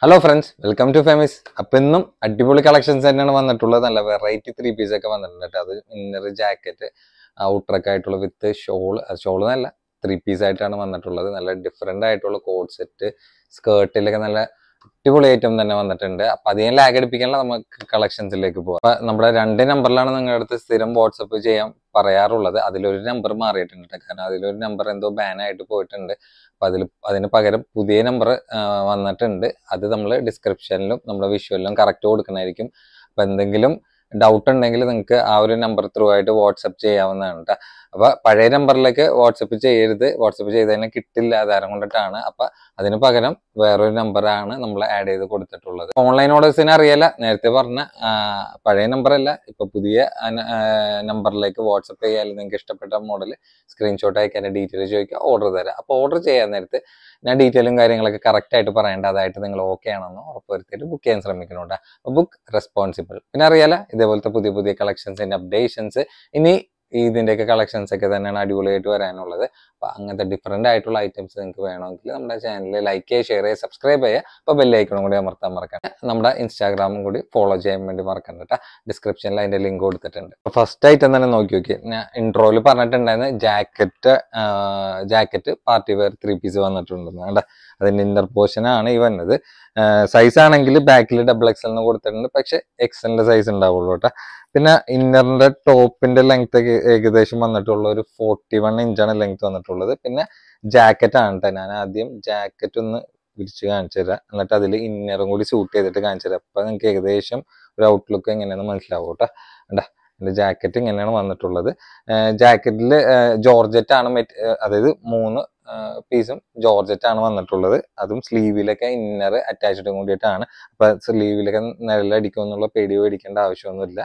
Hello friends welcome to famous അപ്പൊ ഇന്നും അടിപൊളി കളക്ഷൻസ് തന്നെയാണ് വന്നിട്ടുള്ളത് നല്ല വെറൈറ്റി ത്രീ പീസ് ഒക്കെ വന്നിട്ടുണ്ട് കേട്ടോ അത് ഇന്നർ ജാക്കറ്റ് ഔട്ടറൊക്കെ ആയിട്ടുള്ള വിത്ത് ഷോൾ ഷോൾ നല്ല ത്രീ പീസ് ആയിട്ടാണ് വന്നിട്ടുള്ളത് നല്ല ഡിഫറെന്റ് ആയിട്ടുള്ള കോഡ് സെറ്റ് സ്കേർട്ടിലൊക്കെ നല്ല അടിപൊളി ഐറ്റം തന്നെ വന്നിട്ടുണ്ട് അപ്പൊ അധികം ലാഗ് അടിപ്പിക്കാനുള്ള നമുക്ക് കളക്ഷൻസിലേക്ക് പോകാം അപ്പൊ നമ്മുടെ രണ്ട് നമ്പറിലാണ് നിങ്ങളുടെ അടുത്ത് സ്ഥിരം വാട്സപ്പ് ചെയ്യാൻ പറയാറുള്ളത് അതിലൊരു നമ്പർ മാറിയിട്ടുണ്ട് ട്ടോ. കാരണം അതിലൊരു നമ്പർ എന്തോ ബാൻ ആയിട്ട് പോയിട്ടുണ്ട് അപ്പൊ അതിൽ അതിന് പകരം പുതിയ നമ്പർ വന്നിട്ടുണ്ട് അത് നമ്മൾ ഡിസ്ക്രിപ്ഷനിലും നമ്മുടെ വിഷ്വലിലും കറക്റ്റ് കൊടുക്കണമായിരിക്കും അപ്പൊ എന്തെങ്കിലും ഡൗട്ട് ഉണ്ടെങ്കിൽ നിങ്ങൾക്ക് ആ ഒരു നമ്പർ ത്രൂ ആയിട്ട് വാട്സപ്പ് ചെയ്യാവുന്നതാണ് കേട്ടോ അപ്പൊ പഴയ നമ്പറിലേക്ക് വാട്സപ്പ് ചെയ്യരുത് വാട്സപ്പ് ചെയ്തതിനെ കിട്ടില്ല ആധാരം കൊണ്ടിട്ടാണ് അപ്പൊ അതിന് പകരം വേറൊരു നമ്പറാണ് നമ്മൾ ആഡ് ചെയ്ത് കൊടുത്തിട്ടുള്ളത് ഓൺലൈൻ ഓർഡേഴ്സിന് അറിയാല നേരത്തെ പറഞ്ഞ ആ, പഴയ നമ്പറല്ല ഇപ്പൊ പുതിയ നമ്പറിലേക്ക് വാട്സപ്പ് ചെയ്യാൻ നിങ്ങൾക്ക് ഇഷ്ടപ്പെട്ട മോഡൽ സ്ക്രീൻഷോട്ട് അയക്കാൻ ഡീറ്റെയിൽ ചോദിക്കുക ഓർഡർ തരാം അപ്പോൾ ഓർഡർ ചെയ്യാൻ നേരത്ത് ഞാൻ ഡീറ്റെയിലും കാര്യങ്ങളൊക്കെ കറക്റ്റ് ആയിട്ട് പറയേണ്ട അതായിട്ട് നിങ്ങൾ ഓക്കെ ആണെന്ന് ഉറപ്പുവരുത്തിയിട്ട് ബുക്ക് ചെയ്യാൻ ശ്രമിക്കുന്നുണ്ട് ബുക്ക് റെസ്പോൺസിബിൾ പിന്നെ അറിയാലോ ഇതേപോലത്തെ പുതിയ പുതിയ കളക്ഷൻസിന്റെ അപ്ഡേഷൻസ് ഇനി ഇതിന്റെയൊക്കെ കളക്ഷൻസ് ഒക്കെ തന്നെയാണ് അടിപൊളിയായിട്ട് വരാനുള്ളത് അപ്പൊ അങ്ങനത്തെ ഡിഫറെന്റ് ആയിട്ടുള്ള ഐറ്റംസ് നിങ്ങൾക്ക് വേണമെങ്കിൽ നമ്മുടെ ചാനൽ ലൈക്ക് ചെയ്യുക ഷെയർ ചെയ്യുക സബ്സ്ക്രൈബ് ചെയ്യുക അപ്പോൾ ബെല്ലൈക്കണും കൂടി അമർത്താൻ മറക്കണ്ട നമ്മുടെ ഇൻസ്റ്റാഗ്രാമും കൂടി ഫോളോ ചെയ്യാൻ വേണ്ടി മറക്കണ്ട കേട്ടോ ഡിസ്ക്രിപ്ഷനിൽ അതിന്റെ ലിങ്ക് കൊടുത്തിട്ടുണ്ട് ഫസ്റ്റ് ഐറ്റം തന്നെ നോക്കി നോക്കി ഞാൻ ഇൻട്രോയിൽ പറഞ്ഞിട്ടുണ്ടായിരുന്നു jacket jacket party wear three piece വന്നിട്ടുണ്ടെന്ന് കണ്ട അതിന്റെ ഇന്റർ പോർഷൻ ആണ് ഈ വന്നത് സൈസ് ആണെങ്കിൽ ബാക്കിൽ ഡബിൾ എക്സൽ എന്ന് കൊടുത്തിട്ടുണ്ട് പക്ഷെ എക്സലിന്റെ സൈസ് ഉണ്ടാവുള്ളൂ കേട്ടോ പിന്നെ ഇന്നറിന്റെ ടോപ്പിന്റെ ലെങ്ത് ഏകദേശം വന്നിട്ടുള്ള ഒരു ഫോർട്ടി വൺ ഇഞ്ചാണ് ലെങ്ത് വന്നിട്ടുള്ളത് പിന്നെ ജാക്കറ്റ് ആണ് കേട്ടോ ഞാൻ ആദ്യം ജാക്കറ്റ് ഒന്ന് വിരിച്ച് കാണിച്ചു തരാം എന്നിട്ട് അതിൽ ഇന്നറും കൂടി സൂട്ട് ചെയ്തിട്ട് കാണിച്ചു തരാം അപ്പൊ നിങ്ങൾക്ക് ഏകദേശം ഒരു ഔട്ട്ലുക്ക് എങ്ങനെയാണെന്ന് മനസ്സിലാവും കേട്ടോ കണ്ടാ എന്റെ ജാക്കറ്റ് ഇങ്ങനെയാണ് വന്നിട്ടുള്ളത് ജാക്കറ്റിൽ ജോർജറ്റ് ആണ് മെറ്റ് അതായത് മൂന്ന് പീസും ജോർജറ്റ് ആണ് വന്നിട്ടുള്ളത് അതും സ്ലീവിലൊക്കെ ഇന്നർ അറ്റാച്ച്ഡ് കൂടിയിട്ടാണ് അപ്പൊ സ്ലീവിലൊക്കെ നിഴലടിക്കും എന്നുള്ള പേടി പേടിക്കേണ്ട ആവശ്യമൊന്നുമില്ല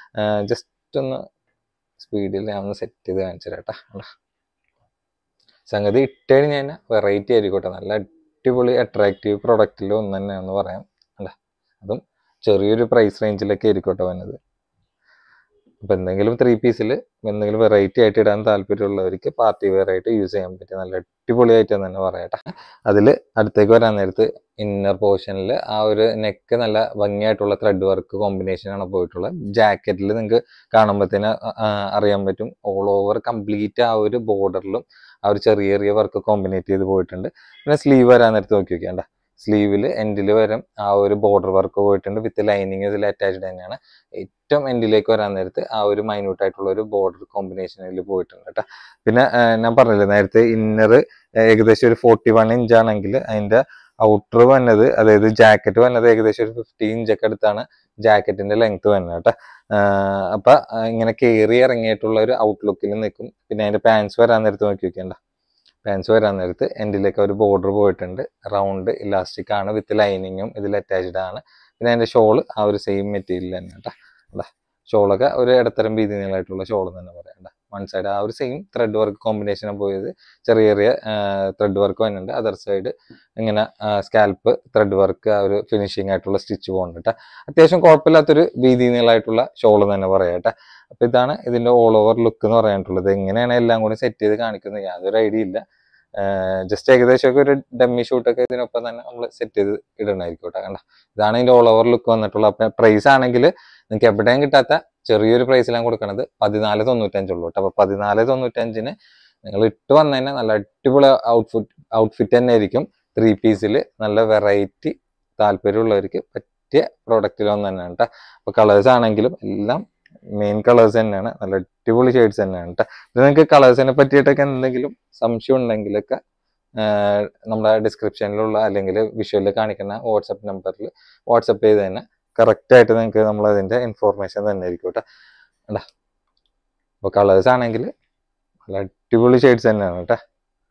ജസ്റ്റ് ഒന്ന് സ്പീഡിൽ ഞാൻ ഒന്ന് സെറ്റ് ചെയ്ത് കാണിച്ചു തരാം കേട്ടോ സംഗതി ഇട്ട് കഴിഞ്ഞാൽ വെറൈറ്റി ആയിരിക്കട്ടെ നല്ല അടിപൊളി അട്രാക്റ്റീവ് പ്രൊഡക്റ്റിൽ ഒന്ന് തന്നെയാണെന്ന് പറയാം അല്ല അതും ചെറിയൊരു പ്രൈസ് റേഞ്ചിലൊക്കെ ആയിരിക്കട്ടെ വന്നത് അപ്പൊ എന്തെങ്കിലും ത്രീ പീസിൽ എന്തെങ്കിലും വെറൈറ്റി ആയിട്ട് ഇടാൻ താല്പര്യമുള്ളവർക്ക് പാർട്ടി വെയർ ആയിട്ട് യൂസ് ചെയ്യാൻ പറ്റിയ നല്ല അടിപൊളിയായിട്ട് തന്നെ പറയട്ടെ അതിൽ അടുത്തേക്ക് വരാൻ നേരത്ത് ഇന്നർ പോർഷനിൽ ആ ഒരു നെക്ക് നല്ല ഭംഗിയായിട്ടുള്ള ത്രെഡ് വർക്ക് കോമ്പിനേഷൻ ആണ് പോയിട്ടുള്ളത് ജാക്കറ്റിൽ നിങ്ങൾക്ക് കാണുമ്പോഴത്തേന് അറിയാൻ പറ്റും ഓൾ ഓവർ കംപ്ലീറ്റ് ആ ഒരു ബോർഡറിലും ആ ഒരു ചെറിയ ചെറിയ വർക്ക് കോമ്പിനേറ്റ് ചെയ്ത് പോയിട്ടുണ്ട് പിന്നെ സ്ലീവ് വരാൻ നേരത്ത് നോക്കി നോക്കിയാണ്ട സ്ലീവിൽ എൻഡിൽ വരും ആ ഒരു ബോർഡർ വർക്ക് പോയിട്ടുണ്ട് വിത്ത് ലൈനിങ് ഇതിൽ അറ്റാച്ച്ഡ് തന്നെയാണ് ഏറ്റവും എൻഡിലേക്ക് വരാൻ നേരത്ത് ആ ഒരു മൈന്യൂട്ട് ആയിട്ടുള്ള ഒരു ബോർഡർ കോമ്പിനേഷനിൽ പോയിട്ടുണ്ട് കേട്ടോ പിന്നെ ആ, ഞാൻ പറഞ്ഞില്ലേ നേരത്തെ ഇന്നർ ഏകദേശം ഒരു ഫോർട്ടി വൺ ഇഞ്ച് ആണെങ്കിൽ അതിന്റെ ഔട്ടർ വന്നത് അതായത് ജാക്കറ്റ് വന്നത് ഏകദേശം ഒരു ഫിഫ്റ്റി ഇഞ്ചൊക്കെ അടുത്താണ് ജാക്കറ്റിന്റെ ലെങ്ത് വന്നത് കേട്ടോ ആഹ് അപ്പൊ ആ, ഇങ്ങനെ കയറി ഇറങ്ങിയിട്ടുള്ള ഒരു ഔട്ട്ലുക്കിൽ നിൽക്കും പിന്നെ അതിന്റെ പാൻസ് വരാൻ നേരത്ത് നോക്കി വെക്കേണ്ട പാൻസ് വരാൻ നേരത്ത് എൻഡിലേക്ക് ഒരു ബോർഡർ പോയിട്ടുണ്ട് റൗണ്ട് ഇലാസ്റ്റിക് ആണ് വിത്ത് ലൈനിങ്ങും ഇതിൽ അറ്റാച്ച്ഡ് ആണ് പിന്നെ അതിന്റെ ഷോള് ആ ഒരു സെയിം മെറ്റീരിയൽ തന്നെ കേട്ടോ അതാ ഷോളൊക്കെ ഒരു ഇടത്തരം വീതി നീളമായിട്ടുള്ള ഷോൾ തന്നെ പറയണ്ട വൺ സൈഡ് ആ ഒരു സെയിം ത്രെഡ് വർക്ക് കോമ്പിനേഷനാണ് പോയത് ചെറിയ ചെറിയ ത്രെഡ് വർക്ക് വരുന്നുണ്ട് അതർ സൈഡ് ഇങ്ങനെ സ്കാൽപ്പ് ത്രെഡ് വർക്ക് ആ ഒരു ഫിനിഷിംഗ് ആയിട്ടുള്ള സ്റ്റിച്ച് പോകുന്നുണ്ട് കേട്ടോ അത്യാവശ്യം കുഴപ്പമില്ലാത്തൊരു വീതി നീളമായിട്ടുള്ള ഷോൾ തന്നെ പറയാം കേട്ടോ അപ്പൊ ഇതാണ് ഇതിന്റെ ഓൾ ഓവർ ലുക്ക് എന്ന് പറയാനുള്ളത് എങ്ങനെയാണ് എല്ലാം കൂടി സെറ്റ് ചെയ്ത് കാണിക്കുന്നത് യാതൊരു ഐഡിയ ഇല്ല ജസ്റ്റ് ഏകദേശം ഒക്കെ ഒരു ഡമ്മി ഷൂട്ടൊക്കെ ഇതിനൊപ്പം തന്നെ നമ്മൾ സെറ്റ് ചെയ്ത് ഇടണമായിരിക്കും കേട്ടോ കണ്ട ഇതാണ് ഇതിന്റെ ഓൾ ഓവർ ലുക്ക് വന്നിട്ടുള്ളത് അപ്പൊ പ്രൈസ് ആണെങ്കിൽ നിങ്ങൾക്ക് എവിടെയും കിട്ടാത്ത ചെറിയൊരു പ്രൈസിലാണ് കൊടുക്കണത് പതിനാല് തൊണ്ണൂറ്റഞ്ചുള്ളൂ കേട്ടോ അപ്പൊ പതിനാല് തൊണ്ണൂറ്റഞ്ചിന് നിങ്ങൾ ഇട്ട് വന്നതന്നെ നല്ല അടിപൊളി ഔട്ട്ഫിറ്റ് ഔട്ട്ഫിറ്റ് തന്നെ ആയിരിക്കും ത്രീ പീസിൽ നല്ല വെറൈറ്റി താല്പര്യമുള്ളവർക്ക് പറ്റിയ പ്രോഡക്റ്റിൽ ഒന്ന് തന്നെയാണ് കേട്ടോ അപ്പൊ കളേഴ്സ് ആണെങ്കിലും എല്ലാം മെയിൻ കളേഴ്സ് തന്നെയാണ് നല്ല അടിപൊളി ഷെയ്ഡ്സ് തന്നെയാണ് കേട്ടോ ഇത് നിങ്ങൾക്ക് കളേഴ്സിനെ പറ്റിയിട്ടൊക്കെ എന്തെങ്കിലും സംശയം ഉണ്ടെങ്കിലൊക്കെ ആഹ് നമ്മുടെ ഡിസ്ക്രിപ്ഷനിലുള്ള അല്ലെങ്കിൽ വിഷ്വലിൽ കാണിക്കുന്ന വാട്സപ്പ് നമ്പറിൽ വാട്സപ്പ് ചെയ്ത് തന്നെ കറക്റ്റ് ആയിട്ട് നിങ്ങൾക്ക് നമ്മൾ അതിന്റെ ഇൻഫോർമേഷൻ തന്നെ ആയിരിക്കും കേട്ടോ കണ്ടാ അപ്പോൾ കളേഴ്സ് ആണെങ്കിൽ നല്ല അടിപൊളി ഷെയ്ഡ്സ് തന്നെയാണ് കേട്ടോ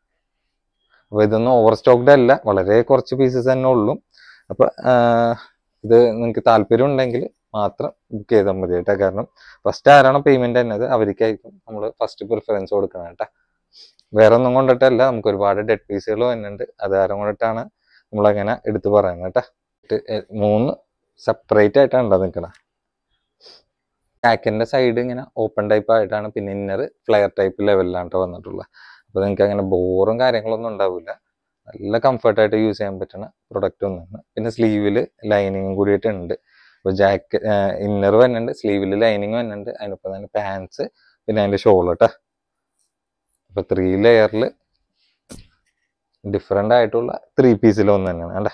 അപ്പോൾ ഇതൊന്നും ഓവർ സ്റ്റോക്ഡ് അല്ല വളരെ കുറച്ച് പീസസ് തന്നെ ഉള്ളൂ അപ്പൊ ആഹ് ഇത് നിങ്ങൾക്ക് താല്പര്യം ഉണ്ടെങ്കിൽ മാത്രം ബുക്ക് ചെയ്താൽ മതി കേട്ടോ കാരണം ഫസ്റ്റ് ആരാണോ പേയ്മെന്റ് തന്നത് അവർക്കായിരിക്കും നമ്മൾ ഫസ്റ്റ് പ്രിഫറൻസ് കൊടുക്കണം കേട്ടോ വേറെ ഒന്നും കൊണ്ടിട്ടല്ല നമുക്ക് ഒരുപാട് ഡെഡ് പീസുകൾ വരുന്നുണ്ട് അത് ആരും കൊണ്ടിട്ടാണ് നമ്മളങ്ങനെ എടുത്തു പറയുന്നത് കേട്ടോ ഇത് എ- മൂന്ന് സെപ്പറേറ്റ് ആയിട്ടാണ് ഉണ്ടോ നിൽക്കണത് ബാക്കിന്റെ സൈഡ് ഇങ്ങനെ ഓപ്പൺ ടൈപ്പ് ആയിട്ടാണ് പിന്നെ ഇന്നർ ഫ്ലെയർ ടൈപ്പ് ലെവലിലാണ് ട്ടോ വന്നിട്ടുള്ളത് അപ്പൊ നിങ്ങൾക്ക് അങ്ങനെ ബോറും കാര്യങ്ങളൊന്നും ഉണ്ടാവില്ല നല്ല കംഫർട്ടായിട്ട് യൂസ് ചെയ്യാൻ പറ്റുന്ന പ്രൊഡക്റ്റ് ഒന്നാണ് പിന്നെ സ്ലീവിൽ ലൈനിങ്ങും കൂടിയിട്ട് ഉണ്ട് അപ്പോൾ ജാക്ക് ഇന്നർ വരുന്നുണ്ട് സ്ലീവിൽ ലൈനിങ് വരുന്നുണ്ട് അതിനൊപ്പം തന്നെ പാൻസ് പിന്നെ അതിൻ്റെ ഷോൾ കേട്ടോ അപ്പോൾ ത്രീ ലെയറിൽ ഡിഫറെൻ്റ് ആയിട്ടുള്ള ത്രീ പീസിൽ ഒന്ന് തന്നെയാണ് കണ്ട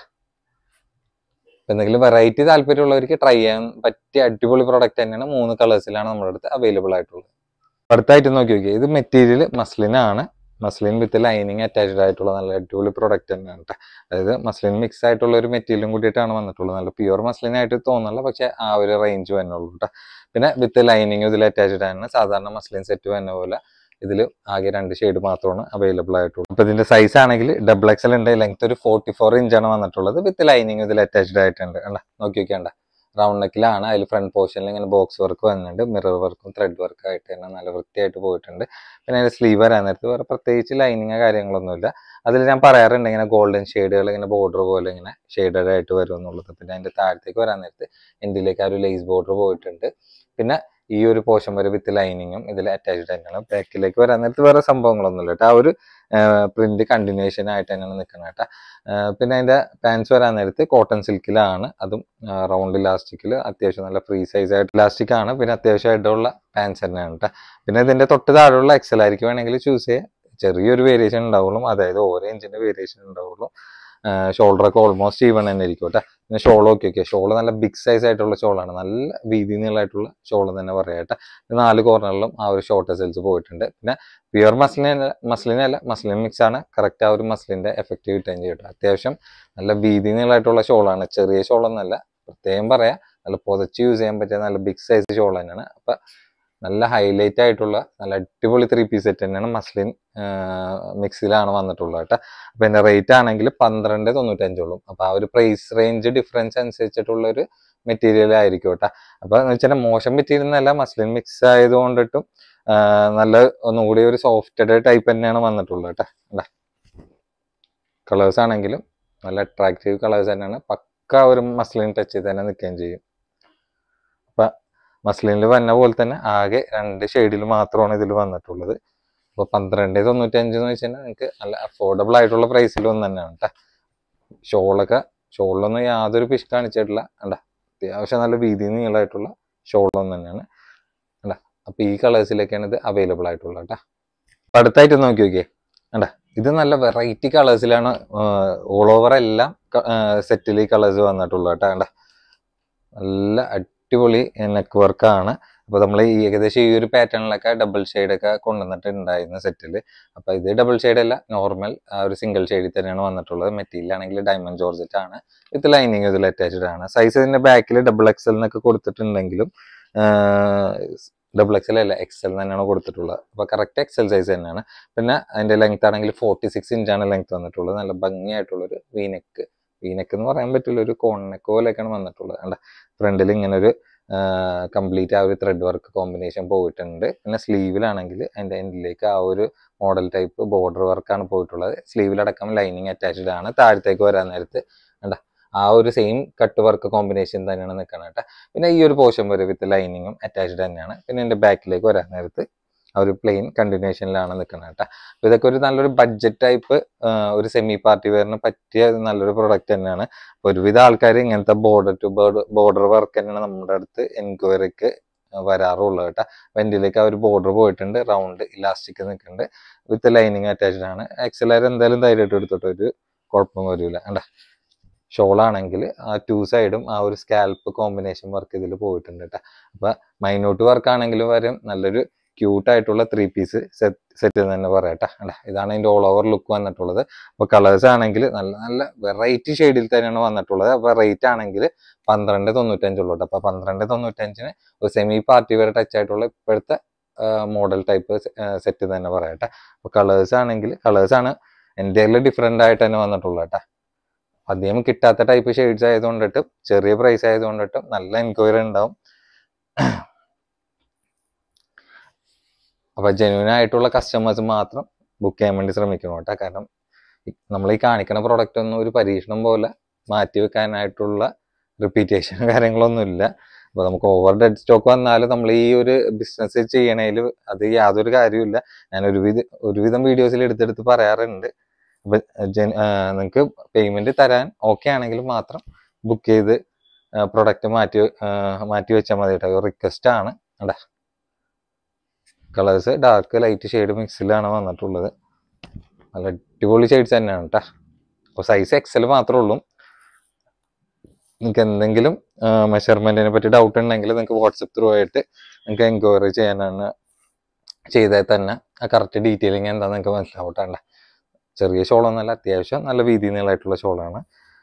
എന്തെങ്കിലും വെറൈറ്റി താല്പര്യമുള്ളവർക്ക് ട്രൈ ചെയ്യാൻ പറ്റിയ അടിപൊളി പ്രോഡക്റ്റ് തന്നെയാണ് മൂന്ന് കളേഴ്സിലാണ് നമ്മുടെ അടുത്ത് അവൈലബിൾ ആയിട്ടുള്ളത് അടുത്തായിട്ട് നോക്കി നോക്കിയാൽ ഇത് മെറ്റീരിയൽ മസ്ലിനാണ് മസ്ലിൻ വിത്ത് ലൈനിങ് അറ്റാച്ച്ഡ് ആയിട്ടുള്ള നല്ല അടിപൊളി പ്രോഡക്റ്റ് തന്നെയാണ് കേട്ടോ അതായത് മസ്ലിൻ മിക്സ് ആയിട്ടുള്ള ഒരു മെറ്റീരിയലും കൂടിയിട്ടാണ് വന്നിട്ടുള്ളത് നല്ല പ്യുവർ മസ്ലിൻ ആയിട്ട് തോന്നുന്നില്ല പക്ഷേ ആ ഒരു റേഞ്ച് വരുന്നുള്ളൂ കേട്ടോ പിന്നെ വിത്ത് ലൈനിങ് ഇതിൽ അറ്റാച്ച്ഡ് ആണ് സാധാരണ മസ്ലിൻ സെറ്റ് വരുന്ന പോലെ ഇതിൽ ആകെ രണ്ട് ഷെയ്ഡ് മാത്രമാണ് അവൈലബിൾ ആയിട്ടുള്ളൂ അപ്പോൾ ഇതിന്റെ സൈസ് ആണെങ്കിൽ ഡബിൾ എക്സൽ ഉണ്ട് ലെങ്ത് ഒരു ഫോർട്ടി ഫോർ ഇഞ്ചാണ് വന്നിട്ടുള്ളത് വിത്ത് ലൈനിങ് ഇതിൽ അറ്റാച്ച്ഡ് ആയിട്ടുണ്ട് അല്ല നോക്കി നോക്കിയാണ്ട റൗണ്ട് നെക്കിലാണ് അതിൽ ഫ്രണ്ട് പോർഷനിൽ ഇങ്ങനെ ബോക്സ് വർക്ക് വന്നിട്ടുണ്ട് മിറർ വർക്കും ത്രെഡ് വർക്കും ആയിട്ട് തന്നെ നല്ല വൃത്തിയായിട്ട് പോയിട്ടുണ്ട് പിന്നെ അതിന്റെ സ്ലീവ് വരാൻ നേരത്ത് വേറെ പ്രത്യേകിച്ച് ലൈനിങ് കാര്യങ്ങളൊന്നുമില്ല അതിൽ ഞാൻ പറയാറുണ്ട് ഇങ്ങനെ ഗോൾഡൻ ഷെയ്ഡുകൾ ഇങ്ങനെ ബോർഡർ പോലെ ഇങ്ങനെ ഷെയ്ഡഡ് ആയിട്ട് വരും എന്നുള്ളത് പിന്നെ അതിന്റെ താഴത്തേക്ക് വരാൻ നേരത്ത് എൻഡിലേക്ക് ആ ഒരു ലേസ് ബോർഡർ പോയിട്ടുണ്ട് പിന്നെ ഈ ഒരു പോർഷൻ വരെ വിത്ത് ലൈനിങ്ങും ഇതിൽ അറ്റാച്ച്ഡ് തന്നെയാണ് ബാക്കിലേക്ക് വരാൻ നേരത്ത് വേറെ സംഭവങ്ങളൊന്നുമില്ല കേട്ടോ ആ ഒരു പ്രിന്റ് കണ്ടിന്യൂഷൻ ആയിട്ട് തന്നെയാണ് നിൽക്കുന്നത് കേട്ടോ പിന്നെ അതിന്റെ പാൻസ് വരാൻ നേരത്ത് കോട്ടൺ സിൽക്കിലാണ് അതും റൗണ്ട് ഇലാസ്റ്റിക്കിൽ അത്യാവശ്യം നല്ല ഫ്രീ സൈസ് ആയിട്ട് ഇലാസ്റ്റിക് ആണ് പിന്നെ അത്യാവശ്യമായിട്ടുള്ള പാൻസ് തന്നെയാണ് കേട്ടോ പിന്നെ ഇതിന്റെ തൊട്ട് താഴെയുള്ള എക്സൽ ആയിരിക്കും വേണമെങ്കിൽ ചൂസ് ചെയ്യാം ചെറിയൊരു വേരിയേഷൻ ഉണ്ടാവുള്ളൂ അതായത് ഓരോ ഇഞ്ചിന്റെ വേരിയേഷൻ ഉണ്ടാവുള്ളൂ ഷോൾഡർ ഒക്കെ ഓൾമോസ്റ്റ് ഈവൺ തന്നെ ആയിരിക്കും കേട്ടോ പിന്നെ ഷോൾ ഒക്കെ ഓക്കെ ഷോൾ നല്ല ബിഗ് സൈസ് ആയിട്ടുള്ള ഷോളാണ് നല്ല വീതി നീളമായിട്ടുള്ള ഷോൾ തന്നെ പറയാം കേട്ടോ നാല് കോർണറിലും ആ ഒരു ഷോർട്ട് സെൽസ് പോയിട്ടുണ്ട് പിന്നെ പ്യുവർ മസ്ലിൻ മസ്ലിനല്ല മസ്ലിൻ മിക്സ് ആണ് കറക്റ്റ് ആ ഒരു മസ്ലിന്റെ എഫക്റ്റ് കിട്ടുകയും ചെയ്യും അത്യാവശ്യം നല്ല വീതി നീളമായിട്ടുള്ള ഷോളാണ് ചെറിയ ഷോളൊന്നല്ല പ്രത്യേകം പറയാം നല്ല പുതച്ച് യൂസ് ചെയ്യാൻ പറ്റിയ നല്ല ബിഗ് സൈസ് ഷോൾ തന്നെയാണ് അപ്പൊ നല്ല ഹൈലൈറ്റ് ആയിട്ടുള്ള നല്ല അടിപൊളി ത്രീ പീസ് സെറ്റ് തന്നെയാണ് മസ്ലിൻ മിക്സിലാണ് വന്നിട്ടുള്ളത് കേട്ടോ അപ്പൊ എന്റെ റേറ്റ് ആണെങ്കിൽ പന്ത്രണ്ട് തൊണ്ണൂറ്റഞ്ചോളും അപ്പൊ ആ ഒരു പ്രൈസ് റേഞ്ച് ഡിഫറൻസ് അനുസരിച്ചിട്ടുള്ള ഒരു മെറ്റീരിയൽ ആയിരിക്കും കേട്ടോ അപ്പൊ എന്ന് വെച്ചാൽ മോശം മെറ്റീരിയൽ എന്നല്ല മസ്ലിൻ മിക്സ് ആയതുകൊണ്ടിട്ടും നല്ല ഒന്നുകൂടി ഒരു സോഫ്റ്റഡ് ടൈപ്പ് തന്നെയാണ് വന്നിട്ടുള്ളത് കേട്ടോ അല്ല കളേഴ്സ് ആണെങ്കിലും നല്ല അട്രാക്റ്റീവ് കളേഴ്സ് തന്നെയാണ് പക്ക ഒരു മസ്ലിൻ ടച്ച് തന്നെ നിൽക്കുകയും ചെയ്യും അപ്പൊ മസ്ലിനിൽ വന്ന പോലെ തന്നെ ആകെ രണ്ട് ഷെയ്ഡിൽ മാത്രമാണ് ഇതിൽ വന്നിട്ടുള്ളത് അപ്പോൾ പന്ത്രണ്ട് തൊണ്ണൂറ്റഞ്ച് എന്ന് വെച്ച് കഴിഞ്ഞാൽ നിങ്ങൾക്ക് നല്ല അഫോർഡബിൾ ആയിട്ടുള്ള പ്രൈസിൽ ഒന്ന് തന്നെയാണ് കേട്ടോ ഷോളൊക്കെ ഷോളിലൊന്നും യാതൊരു പിശ് കാണിച്ചിട്ടില്ല കണ്ട അത്യാവശ്യം നല്ല വീതി നീളമായിട്ടുള്ള ഷോളൊന്നും തന്നെയാണ് കണ്ട അപ്പോൾ ഈ കളേഴ്സിലൊക്കെയാണ് ഇത് അവൈലബിൾ ആയിട്ടുള്ളത് കേട്ടോ അപ്പോൾ അടുത്തായിട്ട് നോക്കി നോക്കിയേ കണ്ട ഇത് നല്ല വെറൈറ്റി കളേഴ്സിലാണ് ഓൾ ഓവർ എല്ലാം സെറ്റിൽ ഈ കളേഴ്സ് വന്നിട്ടുള്ളത് കേട്ടോ കണ്ട നല്ല അടിപൊളി നെക്ക് വർക്കാണ് അപ്പോൾ നമ്മൾ ഈ ഏകദേശം ഈ ഒരു പാറ്റേണിലൊക്കെ ഡബിൾ ഒക്കെ കൊണ്ടുവന്നിട്ടുണ്ടായിരുന്ന സെറ്റിൽ അപ്പോൾ ഇത് ഡബിൾ ഷെയ്ഡ് അല്ല നോർമൽ ആ ഒരു സിംഗിൾ ഷെയ്ഡിൽ തന്നെയാണ് വന്നിട്ടുള്ളത് മെറ്റീരിയൽ ആണെങ്കിൽ ഡയമണ്ട് ജോർജറ്റ് ആണ് വിത്ത് ലൈനിങ് ഇതിൽ അറ്റാച്ച്ഡ് ആണ് സൈസ് ഇതിന്റെ ബാക്കിൽ ഡബിൾ എക്സൽ എന്നൊക്കെ കൊടുത്തിട്ടുണ്ടെങ്കിലും ഡബിൾ എക്സൽ അല്ല എക്സൽ തന്നെയാണ് കൊടുത്തിട്ടുള്ളത് അപ്പോൾ കറക്റ്റ് എക്സൽ സൈസ് തന്നെയാണ് പിന്നെ അതിന്റെ ലെങ്ത് ആണെങ്കിൽ ഫോർട്ടി സിക്സ് ഇഞ്ചാണ് ലെങ്ത് വന്നിട്ടുള്ളത് നല്ല ഭംഗിയായിട്ടുള്ളൊരു വീനെക്ക് വീനെക്ക് എന്ന് പറയാൻ പറ്റില്ല ഒരു കോൺനെക്ക് പോലെയൊക്കെയാണ് വന്നിട്ടുള്ളത് അല്ല ഫ്രണ്ടിൽ ഇങ്ങനെ ഒരു കംപ്ലീറ്റ് ആ ഒരു ത്രെഡ് വർക്ക് കോമ്പിനേഷൻ പോയിട്ടുണ്ട് പിന്നെ സ്ലീവിലാണെങ്കിൽ അതിൻ്റെ എൻഡിലേക്ക് ആ ഒരു മോഡൽ ടൈപ്പ് ബോർഡർ വർക്കാണ് പോയിട്ടുള്ളത് സ്ലീവിലടക്കം ലൈനിങ് അറ്റാച്ച്ഡ് ആണ് താഴത്തേക്ക് വരാൻ നേരത്ത് കണ്ട ആ ഒരു സെയിം കട്ട് വർക്ക് കോമ്പിനേഷൻ തന്നെയാണ് നിൽക്കുന്നത് കേട്ടോ പിന്നെ ഈ ഒരു പോർഷൻ വരെ വിത്ത് ലൈനിങ്ങും അറ്റാച്ച്ഡ് തന്നെയാണ് പിന്നെ എൻ്റെ ബാക്കിലേക്ക് വരാൻ നേരത്ത് ആ ഒരു പ്ലെയിൻ കണ്ടിന്യൂഷനിലാണ് നിൽക്കുന്നത് കേട്ടോ അപ്പോൾ ഇതൊക്കെ ഒരു നല്ലൊരു ബഡ്ജറ്റ് ടൈപ്പ് ഒരു സെമി പാർട്ടി വെയറിന് പറ്റിയ നല്ലൊരു പ്രൊഡക്റ്റ് തന്നെയാണ് അപ്പോൾ ഒരുവിധ ആൾക്കാർ ഇങ്ങനത്തെ ബോർഡർ ടു ബോർഡർ വർക്ക് തന്നെയാണ് നമ്മുടെ അടുത്ത് എൻക്വയറിക്ക് വരാറുള്ളത് കേട്ടോ വെന്റിലേക്ക് ആ ഒരു ബോർഡർ പോയിട്ടുണ്ട് റൗണ്ട് ഇലാസ്റ്റിക് നിൽക്കുന്നുണ്ട് വിത്ത് ലൈനിങ് അറ്റാച്ച്ഡ് ആണ് എക്സലർ എന്തായാലും ധൈര്യമായിട്ട് എടുത്തിട്ട് ഒരു കുഴപ്പം വരില്ല കണ്ട ഷോളാണെങ്കിൽ ആ ടു സൈഡും ആ ഒരു സ്കാൽപ്പ് കോമ്പിനേഷൻ വർക്ക് ഇതിൽ പോയിട്ടുണ്ട് കേട്ടോ അപ്പൊ മൈന്യൂട്ട് വർക്ക് ആണെങ്കിലും വരും നല്ലൊരു ക്യൂട്ട് ആയിട്ടുള്ള ത്രീ പീസ് സെറ്റ് സെറ്റ് തന്നെ പറയട്ടെ അല്ല ഇതാണ് അതിന്റെ ഓൾ ഓവർ ലുക്ക് വന്നിട്ടുള്ളത് അപ്പൊ കളേഴ്സ് ആണെങ്കിൽ നല്ല നല്ല വെറൈറ്റി ഷെയ്ഡിൽ തന്നെയാണ് വന്നിട്ടുള്ളത് അപ്പൊ റേറ്റ് ആണെങ്കിൽ പന്ത്രണ്ട് തൊണ്ണൂറ്റഞ്ചുള്ളൂ കേട്ടോ അപ്പൊ പന്ത്രണ്ട് തൊണ്ണൂറ്റഞ്ചിന് ഒരു സെമി പാർട്ടി വരെ ടച്ച് ആയിട്ടുള്ള ഇപ്പോഴത്തെ മോഡൽ ടൈപ്പ് സെറ്റ് തന്നെ പറയട്ടെ അപ്പൊ കളേഴ്സ് ആണെങ്കിൽ കളേഴ്സ് ആണ് എൻ്റെ ഡിഫറെന്റ് ആയിട്ട് തന്നെ വന്നിട്ടുള്ളത് കേട്ടോ അധികം കിട്ടാത്ത ടൈപ്പ് ഷെയ്ഡ്സ് ആയതുകൊണ്ടിട്ടും ചെറിയ പ്രൈസ് ആയതുകൊണ്ടിട്ടും നല്ല എൻക്വയറി ഉണ്ടാവും അപ്പൊ ജെന്യൂൻ ആയിട്ടുള്ള കസ്റ്റമേഴ്സ് മാത്രം ബുക്ക് ചെയ്യാൻ വേണ്ടി ശ്രമിക്കണം കേട്ടോ കാരണം നമ്മൾ ഈ കാണിക്കുന്ന പ്രൊഡക്റ്റ് ഒന്നും ഒരു പരീക്ഷണം പോലെ മാറ്റി വെക്കാനായിട്ടുള്ള റിപ്പീറ്റേഷൻ കാര്യങ്ങളൊന്നും ഇല്ല അപ്പൊ നമുക്ക് ഓവർ ഡെഡ് സ്റ്റോക്ക് വന്നാലും നമ്മൾ ഈ ഒരു ബിസിനസ് ചെയ്യണേൽ അത് യാതൊരു കാര്യമില്ല ഞാൻ ഒരുവിധ ഒരുവിധം വീഡിയോസിൽ എടുത്തെടുത്ത് പറയാറുണ്ട് അപ്പൊ നിങ്ങൾക്ക് പേയ്മെന്റ് തരാൻ ഓക്കെ ആണെങ്കിൽ മാത്രം ബുക്ക് ചെയ്ത് പ്രൊഡക്റ്റ് മാറ്റി ആ, മാറ്റി വെച്ചാൽ മതി കേട്ടോ റിക്വസ്റ്റ് ആണ് അടാ കളേഴ്സ് ഡാർക്ക് ലൈറ്റ് ഷെയ്ഡ് മിക്സിലാണ് വന്നിട്ടുള്ളത് നല്ല അടിപൊളി ഷെയ്ഡ്സ് തന്നെയാണ് കേട്ടോ അപ്പോൾ സൈസ് എക്സൽ മാത്രമേ ഉള്ളൂ നിങ്ങൾക്ക് എന്തെങ്കിലും മെഷർമെന്റിനെ പറ്റി ഡൗട്ട് ഉണ്ടെങ്കിൽ നിങ്ങൾക്ക് വാട്സപ്പ് ത്രൂ ആയിട്ട് നിങ്ങൾക്ക് എൻക്വയറി ചെയ്യാനാണ് ചെയ്താൽ തന്നെ ആ കറക്റ്റ് ഡീറ്റെയിലിംഗ് എന്താണെന്ന് നിങ്ങൾക്ക് മനസ്സിലാവട്ടെ ചെറിയ ഷോളൊന്നല്ല അത്യാവശ്യം നല്ല വീതി നീളമായിട്ടുള്ള ഷോളാണ്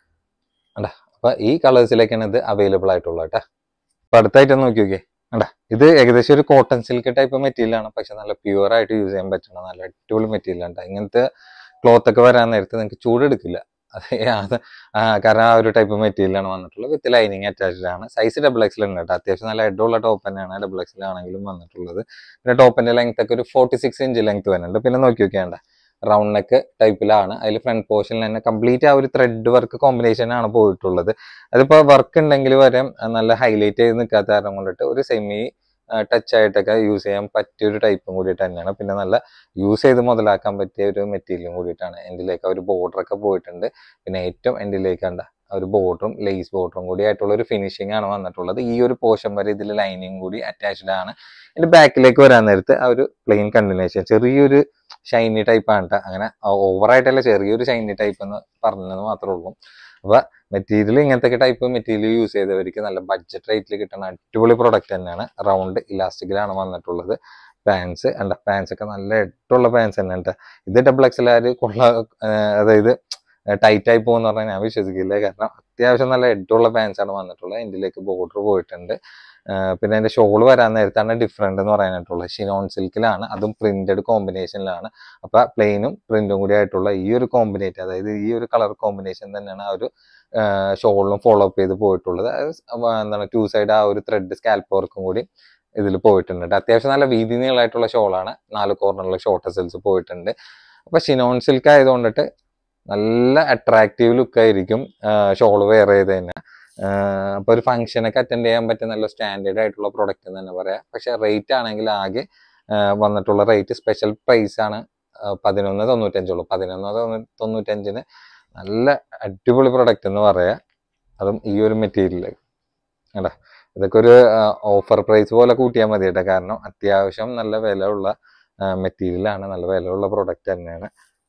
അണ്ടാ അപ്പൊ ഈ കളേഴ്സിലേക്കാണ് ഇത് അവൈലബിൾ ആയിട്ടുള്ളത് കേട്ടോ അപ്പൊ അടുത്തായിട്ട് നോക്കി നോക്കിയേ അണ്ടാ ഇത് ഏകദേശം ഒരു കോട്ടൺ സിൽക്ക് ടൈപ്പ് മെറ്റീരിയൽ ആണ് പക്ഷെ നല്ല പ്യുവർ ആയിട്ട് യൂസ് ചെയ്യാൻ പറ്റണം നല്ല അടിപൊളി മെറ്റീരിയൽ ആണ് ഇങ്ങനത്തെ ക്ലോത്ത് ഒക്കെ വരാൻ നേരത്ത് നിങ്ങൾക്ക് ചൂടെടുക്കില്ല അത് അത് ആ, കാരണം ആ ഒരു ടൈപ്പ് മെറ്റീരിയൽ ആണ് വന്നിട്ടുള്ളത് വിത്ത് ലൈനിങ് അറ്റാച്ച്ഡ് ആണ് സൈസ് ഡബിൾ എക്സൽ ഉണ്ട് കേട്ടോ അത്യാവശ്യം നല്ല ഹെഡുള്ള ടോപ്പ് തന്നെയാണ് ഡബിൾ എക്സൽ ആണെങ്കിലും വന്നിട്ടുള്ളത് പിന്നെ ടോപ്പിന്റെ ലെങ്ത് ഒക്കെ ഒരു ഫോർട്ടി സിക്സ് ഇഞ്ച് ലെങ്ത് വരുന്നുണ്ട് പിന്നെ നോക്കി നോക്കിയാണ്ട റൗണ്ട് നെക്ക് ടൈപ്പിലാണ് അതിൽ ഫ്രണ്ട് പോർഷനിൽ തന്നെ കംപ്ലീറ്റ് ആ ഒരു ത്രെഡ് വർക്ക് കോമ്പിനേഷൻ ആണ് പോയിട്ടുള്ളത് അതിപ്പോ വർക്ക് ഉണ്ടെങ്കിൽ വരെ നല്ല ഹൈലൈറ്റ് ചെയ്ത് നിൽക്കാത്ത കാരണം കൊണ്ടിട്ട് ഒരു സെമി ടച്ച് ആയിട്ടൊക്കെ യൂസ് ചെയ്യാൻ പറ്റിയ ഒരു ടൈപ്പും കൂടിയിട്ട് തന്നെയാണ് പിന്നെ നല്ല യൂസ് ചെയ്ത് മുതലാക്കാൻ പറ്റിയ ഒരു മെറ്റീരിയലും കൂടിയിട്ടാണ് എൻഡിലേക്ക് ആ ഒരു border ഒക്കെ പോയിട്ടുണ്ട് പിന്നെ ഏറ്റവും എൻഡിലേക്ക് കണ്ട ആ ഒരു ബോർഡറും ലേസ് ബോർഡറും കൂടി ആയിട്ടുള്ള ഒരു ഫിനിഷിംഗ് ആണ് വന്നിട്ടുള്ളത് ഈ ഒരു പോർഷൻ വരെ ഇതിൽ ലൈനിങ് കൂടി അറ്റാച്ച്ഡ് ആണ് ഇതിന്റെ ബാക്കിലേക്ക് വരാൻ നേരത്ത് ആ ഒരു പ്ലെയിൻ കണ്ടിന്യൂഷൻ ചെറിയൊരു ഷൈനി ടൈപ്പ് ആണ് ട്ടോ. അങ്ങനെ ഓവറായിട്ടല്ല ചെറിയൊരു ഷൈനി ടൈപ്പ് എന്ന് പറഞ്ഞത് മാത്രമേ ഉള്ളൂ അപ്പൊ മെറ്റീരിയൽ ഇങ്ങനത്തെ ടൈപ്പ് മെറ്റീരിയൽ യൂസ് ചെയ്തവർക്ക് നല്ല ബഡ്ജറ്റ് റേറ്റിൽ കിട്ടുന്ന അടിപൊളി പ്രൊഡക്റ്റ് തന്നെയാണ് റൗണ്ട് ഇലാസ്റ്റിക്കിലാണ് വന്നിട്ടുള്ളത് പാൻസ് അല്ല പാൻസ് ഒക്കെ നല്ല ഇട്ടുള്ള പാൻസ് തന്നെ ഉണ്ട് ഇത് ഡബിൾ എക്സൽ ആര് കൊള്ള ആഹ് അതായത് ടൈറ്റ് ആയി പോകുന്ന പറഞ്ഞാൽ ഞാൻ വിശ്വസിക്കില്ല കാരണം അത്യാവശ്യം നല്ല എഡുള്ള പാൻസ് ആണ് വന്നിട്ടുള്ളത് ഇതിലേക്ക് ബോർഡർ പോയിട്ടുണ്ട് ആഹ് പിന്നെ അതിന്റെ ഷോൾ വരാൻ നേരത്താണ് ഡിഫറെന്റ് എന്ന് പറയാനായിട്ടുള്ളത് ഷിനോൺ സിൽക്കിലാണ് അതും പ്രിന്റഡ് കോമ്പിനേഷനിലാണ് അപ്പൊ പ്ലെയിനും പ്രിന്റും കൂടി ആയിട്ടുള്ള ഈ ഒരു കോമ്പിനേറ്റ് അതായത് ഈ ഒരു കളർ കോമ്പിനേഷൻ തന്നെയാണ് ആ ഒരു ഷോളിലും ഫോളോ അപ്പ് ചെയ്ത് പോയിട്ടുള്ളത് അത് വ- എന്താണ് ടു സൈഡ് ആ ഒരു ത്രെഡ് സ്കാൽപ്പ് വർക്കും കൂടി ഇതിൽ പോയിട്ടുണ്ട് ട്ടോ. അത്യാവശ്യം നല്ല വീതി നീളമായിട്ടുള്ള ഷോളാണ് നാല് കോർണറിലെ ഷോർട്ട് സെൽസ് പോയിട്ടുണ്ട് അപ്പൊ ഷിനോൺ സിൽക്ക് ആയതുകൊണ്ടിട്ട് നല്ല അട്രാക്റ്റീവ് ലുക്ക് ആയിരിക്കും ഷോൾ വെയർ ചെയ്ത് തന്നെ ആഹ് അപ്പൊ ഒരു ഫംഗ്ഷനൊക്കെ അറ്റൻഡ് ചെയ്യാൻ പറ്റിയ നല്ല സ്റ്റാൻഡേർഡ് ആയിട്ടുള്ള പ്രൊഡക്റ്റ് എന്ന് തന്നെ പറയാം പക്ഷെ റേറ്റ് ആണെങ്കിൽ ആകെ ആഹ് വന്നിട്ടുള്ള റേറ്റ് സ്പെഷ്യൽ പ്രൈസ് ആണ് ആഹ് പതിനൊന്ന് തൊണ്ണൂറ്റഞ്ചുള്ളൂ പതിനൊന്ന് തൊണ്ണൂ- തൊണ്ണൂറ്റഞ്ചിന് നല്ല അടിപൊളി പ്രൊഡക്റ്റ് എന്ന് പറയാം അതും ഈ ഒരു മെറ്റീരിയൽ കേട്ടാ ഇതൊക്കെ ഒരു ഓഫർ പ്രൈസ് പോലെ കൂട്ടിയാൽ മതി കേട്ടോ കാരണം അത്യാവശ്യം നല്ല വില ഉള്ള മെറ്റീരിയൽ ആണ് നല്ല വിലയുള്ള പ്രൊഡക്റ്റ് തന്നെയാണ്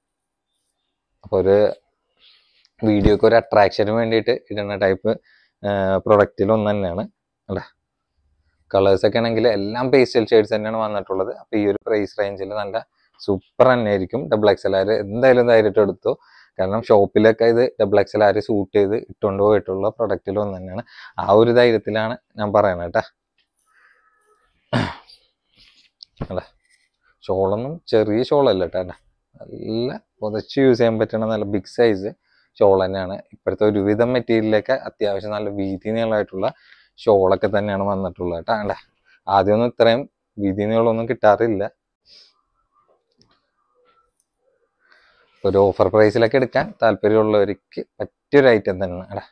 അപ്പോൾ ഒരു വീഡിയോക്ക് ഒരു അട്രാക്ഷന് വേണ്ടിയിട്ട് ഇടുന്ന ടൈപ്പ് പ്രൊഡക്റ്റിൽ ഒന്ന് തന്നെയാണ് അല്ലേ കളേഴ്സ് ഒക്കെ ആണെങ്കിൽ എല്ലാം പേസ്റ്റൽ ഷെയ്ഡ്സ് തന്നെയാണ് വന്നിട്ടുള്ളത് അപ്പോൾ ഈ ഒരു പ്രൈസ് റേഞ്ചിൽ നല്ല സൂപ്പർ തന്നെ ആയിരിക്കും ഡബിൾ എക്സൽ ആര് എന്തായാലും ധൈര്യമായിട്ട് എടുത്തു കാരണം ഷോപ്പിലൊക്കെ ഇത് ഡബിൾ എക്സൽ ആര് സൂട്ട് ചെയ്ത് ഇട്ടുകൊണ്ട് പോയിട്ടുള്ള പ്രൊഡക്റ്റിൽ ഒന്ന് തന്നെയാണ് ആ ഒരു ധൈര്യത്തിലാണ് ഞാൻ പറയണത് കേട്ടാ അല്ലേ ഷോളൊന്നും ചെറിയ ഷോളല്ല കേട്ടോ അല്ലേ നല്ല പുതച്ച് യൂസ് ചെയ്യാൻ പറ്റുന്ന നല്ല ബിഗ് സൈസ് ഷോൾ തന്നെയാണ് ഇപ്പോഴത്തെ ഒരുവിധം മെറ്റീരിയലൊക്കെ അത്യാവശ്യം നല്ല വീതി നീളമായിട്ടുള്ള ഷോളൊക്കെ തന്നെയാണ് വന്നിട്ടുള്ളത് കേട്ടോ അല്ലേ ആദ്യമൊന്നും ഇത്രയും വീതി നീളമൊന്നും കിട്ടാറില്ല ഒരു ഓഫർ പ്രൈസിലൊക്കെ എടുക്കാൻ താല്പര്യമുള്ളവർക്ക് പറ്റിയൊരു ഐറ്റം തന്നെയാണ് എടാ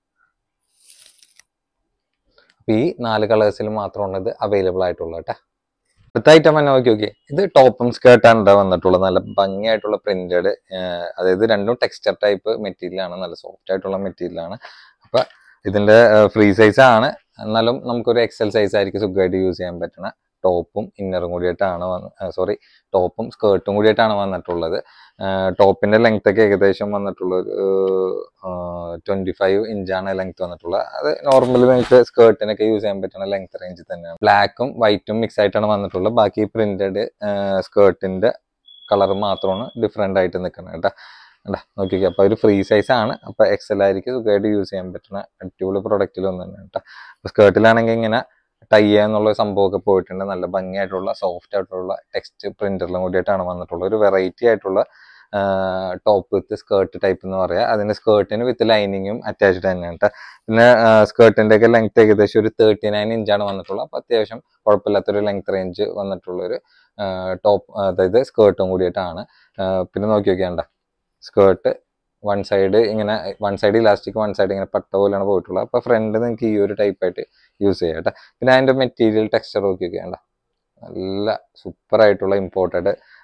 അപ്പൊ ഈ നാല് കളേഴ്സിൽ മാത്രമാണ് ഇത് അവൈലബിൾ ആയിട്ടുള്ളത് കേട്ടോ അടുത്ത ഐറ്റം തന്നെ നോക്കി നോക്കി ഇത് ടോപ്പും സ്കേർട്ടാണ് ഇവിടെ വന്നിട്ടുള്ളത് നല്ല ഭംഗിയായിട്ടുള്ള പ്രിന്റഡ് അതായത് രണ്ടും ടെക്സ്ചർ ടൈപ്പ് മെറ്റീരിയൽ ആണ് നല്ല സോഫ്റ്റ് ആയിട്ടുള്ള മെറ്റീരിയൽ ആണ് അപ്പൊ ഇതിന്റെ ഫ്രീ സൈസ് ആണ് എന്നാലും നമുക്കൊരു എക്സൽ സൈസ് ആയിരിക്കും സുഖമായിട്ട് യൂസ് ചെയ്യാൻ പറ്റണ ടോപ്പും ഇന്നറും കൂടിയിട്ടാണ് സോറി ടോപ്പും സ്കേർട്ടും കൂടിയിട്ടാണ് വന്നിട്ടുള്ളത് ടോപ്പിന്റെ ലെങ്ത് ഒക്കെ ഏകദേശം വന്നിട്ടുള്ളത് ട്വന്റി ഫൈവ് ഇഞ്ചാണ് ലെങ്ത് വന്നിട്ടുള്ളത് അത് നോർമലി നിങ്ങൾക്ക് സ്കേർട്ടിനൊക്കെ യൂസ് ചെയ്യാൻ പറ്റുന്ന ലെങ്ത് റേഞ്ച് തന്നെയാണ് ബ്ലാക്കും വൈറ്റും മിക്സ് ആയിട്ടാണ് വന്നിട്ടുള്ളത് ബാക്കി പ്രിന്റഡ് സ്കേർട്ടിന്റെ കളർ മാത്രമാണ് ഡിഫറെന്റ് ആയിട്ട് നിൽക്കുന്നത് കേട്ടോ കണ്ടാ നോക്കിക്കോ അപ്പൊ ഒരു ഫ്രീ സൈസ് ആണ് അപ്പൊ എക്സൽ ആയിരിക്കും സുഖമായിട്ട് യൂസ് ചെയ്യാൻ പറ്റുന്ന അടിപൊളി പ്രൊഡക്റ്റിൽ ഒന്ന് തന്നെ കേട്ടോ അപ്പൊ സ്കേർട്ടിലാണെങ്കിൽ ഇങ്ങനെ ടൈ എന്നുള്ള സംഭവമൊക്കെ പോയിട്ടുണ്ട് നല്ല ഭംഗിയായിട്ടുള്ള സോഫ്റ്റ് ആയിട്ടുള്ള ടെക്സ്റ്റ് പ്രിന്ററിലും കൂടിയിട്ടാണ് വന്നിട്ടുള്ളത് ഒരു വെറൈറ്റി ആയിട്ടുള്ള ടോപ്പ് വിത്ത് സ്കേർട്ട് ടൈപ്പ് എന്ന് പറയാം അതിന്റെ സ്കേർട്ടിന് വിത്ത് ലൈനിങ്ങും അറ്റാച്ച്ഡ് തന്നെയാണ് കേട്ടോ പിന്നെ സ്കേർട്ടിന്റെ ഒക്കെ ലെങ്ത് ഏകദേശം ഒരു തേർട്ടി നയൻ ഇഞ്ചാണ് വന്നിട്ടുള്ളത് അപ്പൊ അത്യാവശ്യം കുഴപ്പമില്ലാത്തൊരു ലെങ്ത് റേഞ്ച് വന്നിട്ടുള്ള ഒരു ടോപ്പ് അതായത് സ്കേർട്ടും കൂടിയിട്ടാണ് പിന്നെ നോക്കി നോക്കിയാണ്ട സ്കേർട്ട് വൺ സൈഡ് ഇങ്ങനെ one side elastic one side ഇങ്ങനെ പട്ട പോലെയാണ് പോയിട്ടുള്ളത് അപ്പൊ ഫ്രണ്ട് നിങ്ങൾക്ക് ഈ ഒരു ടൈപ്പ് ആയിട്ട് യൂസ് ചെയ്യാം കേട്ടോ പിന്നെ അതിന്റെ മെറ്റീരിയൽ ടെക്സ്ചർ നോക്കി നോക്കിയാണ്ട നല്ല സൂപ്പർ ആയിട്ടുള്ള ഇമ്പോർട്ടഡ്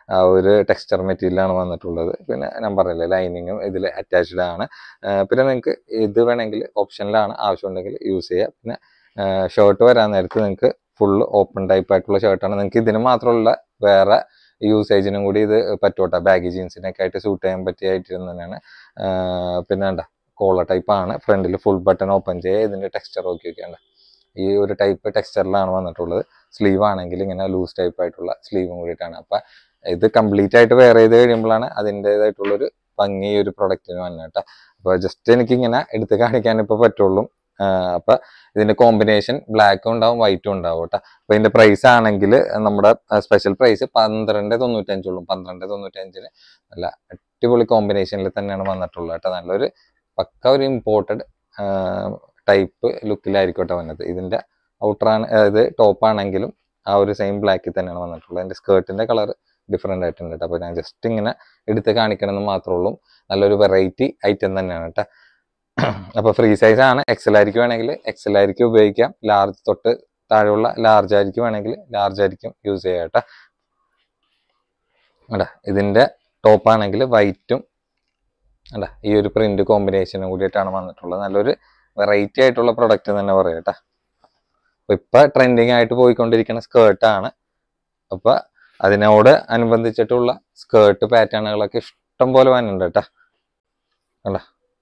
ആ ഒരു ടെക്സ്ചർ മെറ്റീരിയലാണ് വന്നിട്ടുള്ളത് പിന്നെ ഞാൻ പറഞ്ഞില്ലേ ലൈനിങ്ങും ഇതിൽ അറ്റാച്ച്ഡ് ആണ് ആ, പിന്നെ നിങ്ങൾക്ക് ഇത് വേണമെങ്കിൽ ഓപ്ഷനിലാണ് ആവശ്യമുണ്ടെങ്കിൽ യൂസ് ചെയ്യുക പിന്നെ ഷർട്ട് വരാൻ നേരത്ത് നിങ്ങൾക്ക് ഫുൾ ഓപ്പൺ ടൈപ്പ് ആയിട്ടുള്ള ഷർട്ടാണ് നിങ്ങൾക്ക് ഇതിന് മാത്രമുള്ള വേറെ യൂസേജിനും കൂടി ഇത് പറ്റൂട്ടെ ബാഗി ജീൻസിനൊക്കെ ആയിട്ട് സൂട്ട് ചെയ്യാൻ പറ്റിയായിട്ട് തന്നെയാണ് ആ, പിന്നെ എന്താ കോളർ ടൈപ്പ് ആണ് ഫ്രണ്ടിൽ ഫുൾ ബട്ടൺ ഓപ്പൺ ചെയ്യുക ഇതിന്റെ ടെക്സ്ചർ നോക്കി വെക്കേണ്ട ഈ ഒരു ടൈപ്പ് ടെക്സ്ചറിലാണ് വന്നിട്ടുള്ളത് സ്ലീവ് ആണെങ്കിൽ ഇങ്ങനെ ലൂസ് ടൈപ്പ് ആയിട്ടുള്ള സ്ലീവും കൂടിയിട്ടാണ് അപ്പൊ ഇത് കംപ്ലീറ്റ് ആയിട്ട് വെയർ ചെയ്ത് കഴിയുമ്പോഴാണ് അതിൻ്റെതായിട്ടുള്ളൊരു ഭംഗി ഈ ഒരു പ്രൊഡക്റ്റിന് വന്നിട്ട് അപ്പൊ ജസ്റ്റ് എനിക്ക് ഇങ്ങനെ എടുത്ത് കാണിക്കാൻ ഇപ്പൊ പറ്റുള്ളൂ ആഹ് അപ്പൊ ഇതിന്റെ കോമ്പിനേഷൻ ബ്ലാക്കും ഉണ്ടാവും വൈറ്റും ഉണ്ടാവും കേട്ടോ അപ്പൊ ഇതിന്റെ പ്രൈസ് ആണെങ്കിൽ നമ്മുടെ സ്പെഷ്യൽ പ്രൈസ് പന്ത്രണ്ട് തൊണ്ണൂറ്റഞ്ചുള്ളൂ പന്ത്രണ്ട് തൊണ്ണൂറ്റഞ്ചിന് നല്ല അടിപൊളി കോമ്പിനേഷനിൽ തന്നെയാണ് വന്നിട്ടുള്ളത് കേട്ടോ നല്ലൊരു പക്ക ഒരു ഇമ്പോർട്ടഡ് ടൈപ്പ് ലുക്കിലായിരിക്കും കേട്ടോ വന്നത് ഇതിന്റെ ഔട്ടറാണ് ഇത് ടോപ്പ് ആണെങ്കിലും ആ ഒരു സെയിം ബ്ലാക്കിൽ തന്നെയാണ് വന്നിട്ടുള്ളത് അതിന്റെ സ്കേർട്ടിന്റെ കളർ ഡിഫറെന്റ് ആയിട്ടുണ്ട് കേട്ടോ അപ്പൊ ഞാൻ ജസ്റ്റ് ഇങ്ങനെ എടുത്ത് കാണിക്കണമെന്ന് മാത്രമേ ഉള്ളൂ നല്ലൊരു വെറൈറ്റി ഐറ്റം തന്നെയാണ് കേട്ടോ അപ്പൊ ഫ്രീ സൈസ് ആണ് എക്സൽ ആയിരിക്കും വേണമെങ്കിൽ എക്സൽ ആയിരിക്കും ഉപയോഗിക്കാം ലാർജ് തൊട്ട് താഴെയുള്ള ലാർജ് ആയിരിക്കും വേണമെങ്കിൽ ലാർജ് ആയിരിക്കും യൂസ് ചെയ്യാം കേട്ടോ അടാ ഇതിന്റെ ടോപ്പ് ആണെങ്കിൽ വൈറ്റും അടാ ഈ ഒരു പ്രിന്റ് കോമ്പിനേഷനും കൂടിയിട്ടാണ് വന്നിട്ടുള്ളത് നല്ലൊരു വെറൈറ്റി ആയിട്ടുള്ള പ്രൊഡക്റ്റ് തന്നെ പറയാം കേട്ടോ അപ്പൊ ഇപ്പൊ ട്രെൻഡിങ് ആയിട്ട് പോയിക്കൊണ്ടിരിക്കുന്ന സ്കേർട്ടാണ് അപ്പൊ അതിനോട് അനുബന്ധിച്ചിട്ടുള്ള സ്കേർട്ട് പാറ്റേണുകളൊക്കെ ഇഷ്ടം പോലെ വന്നിട്ടുണ്ട് കേട്ടോ കണ്ട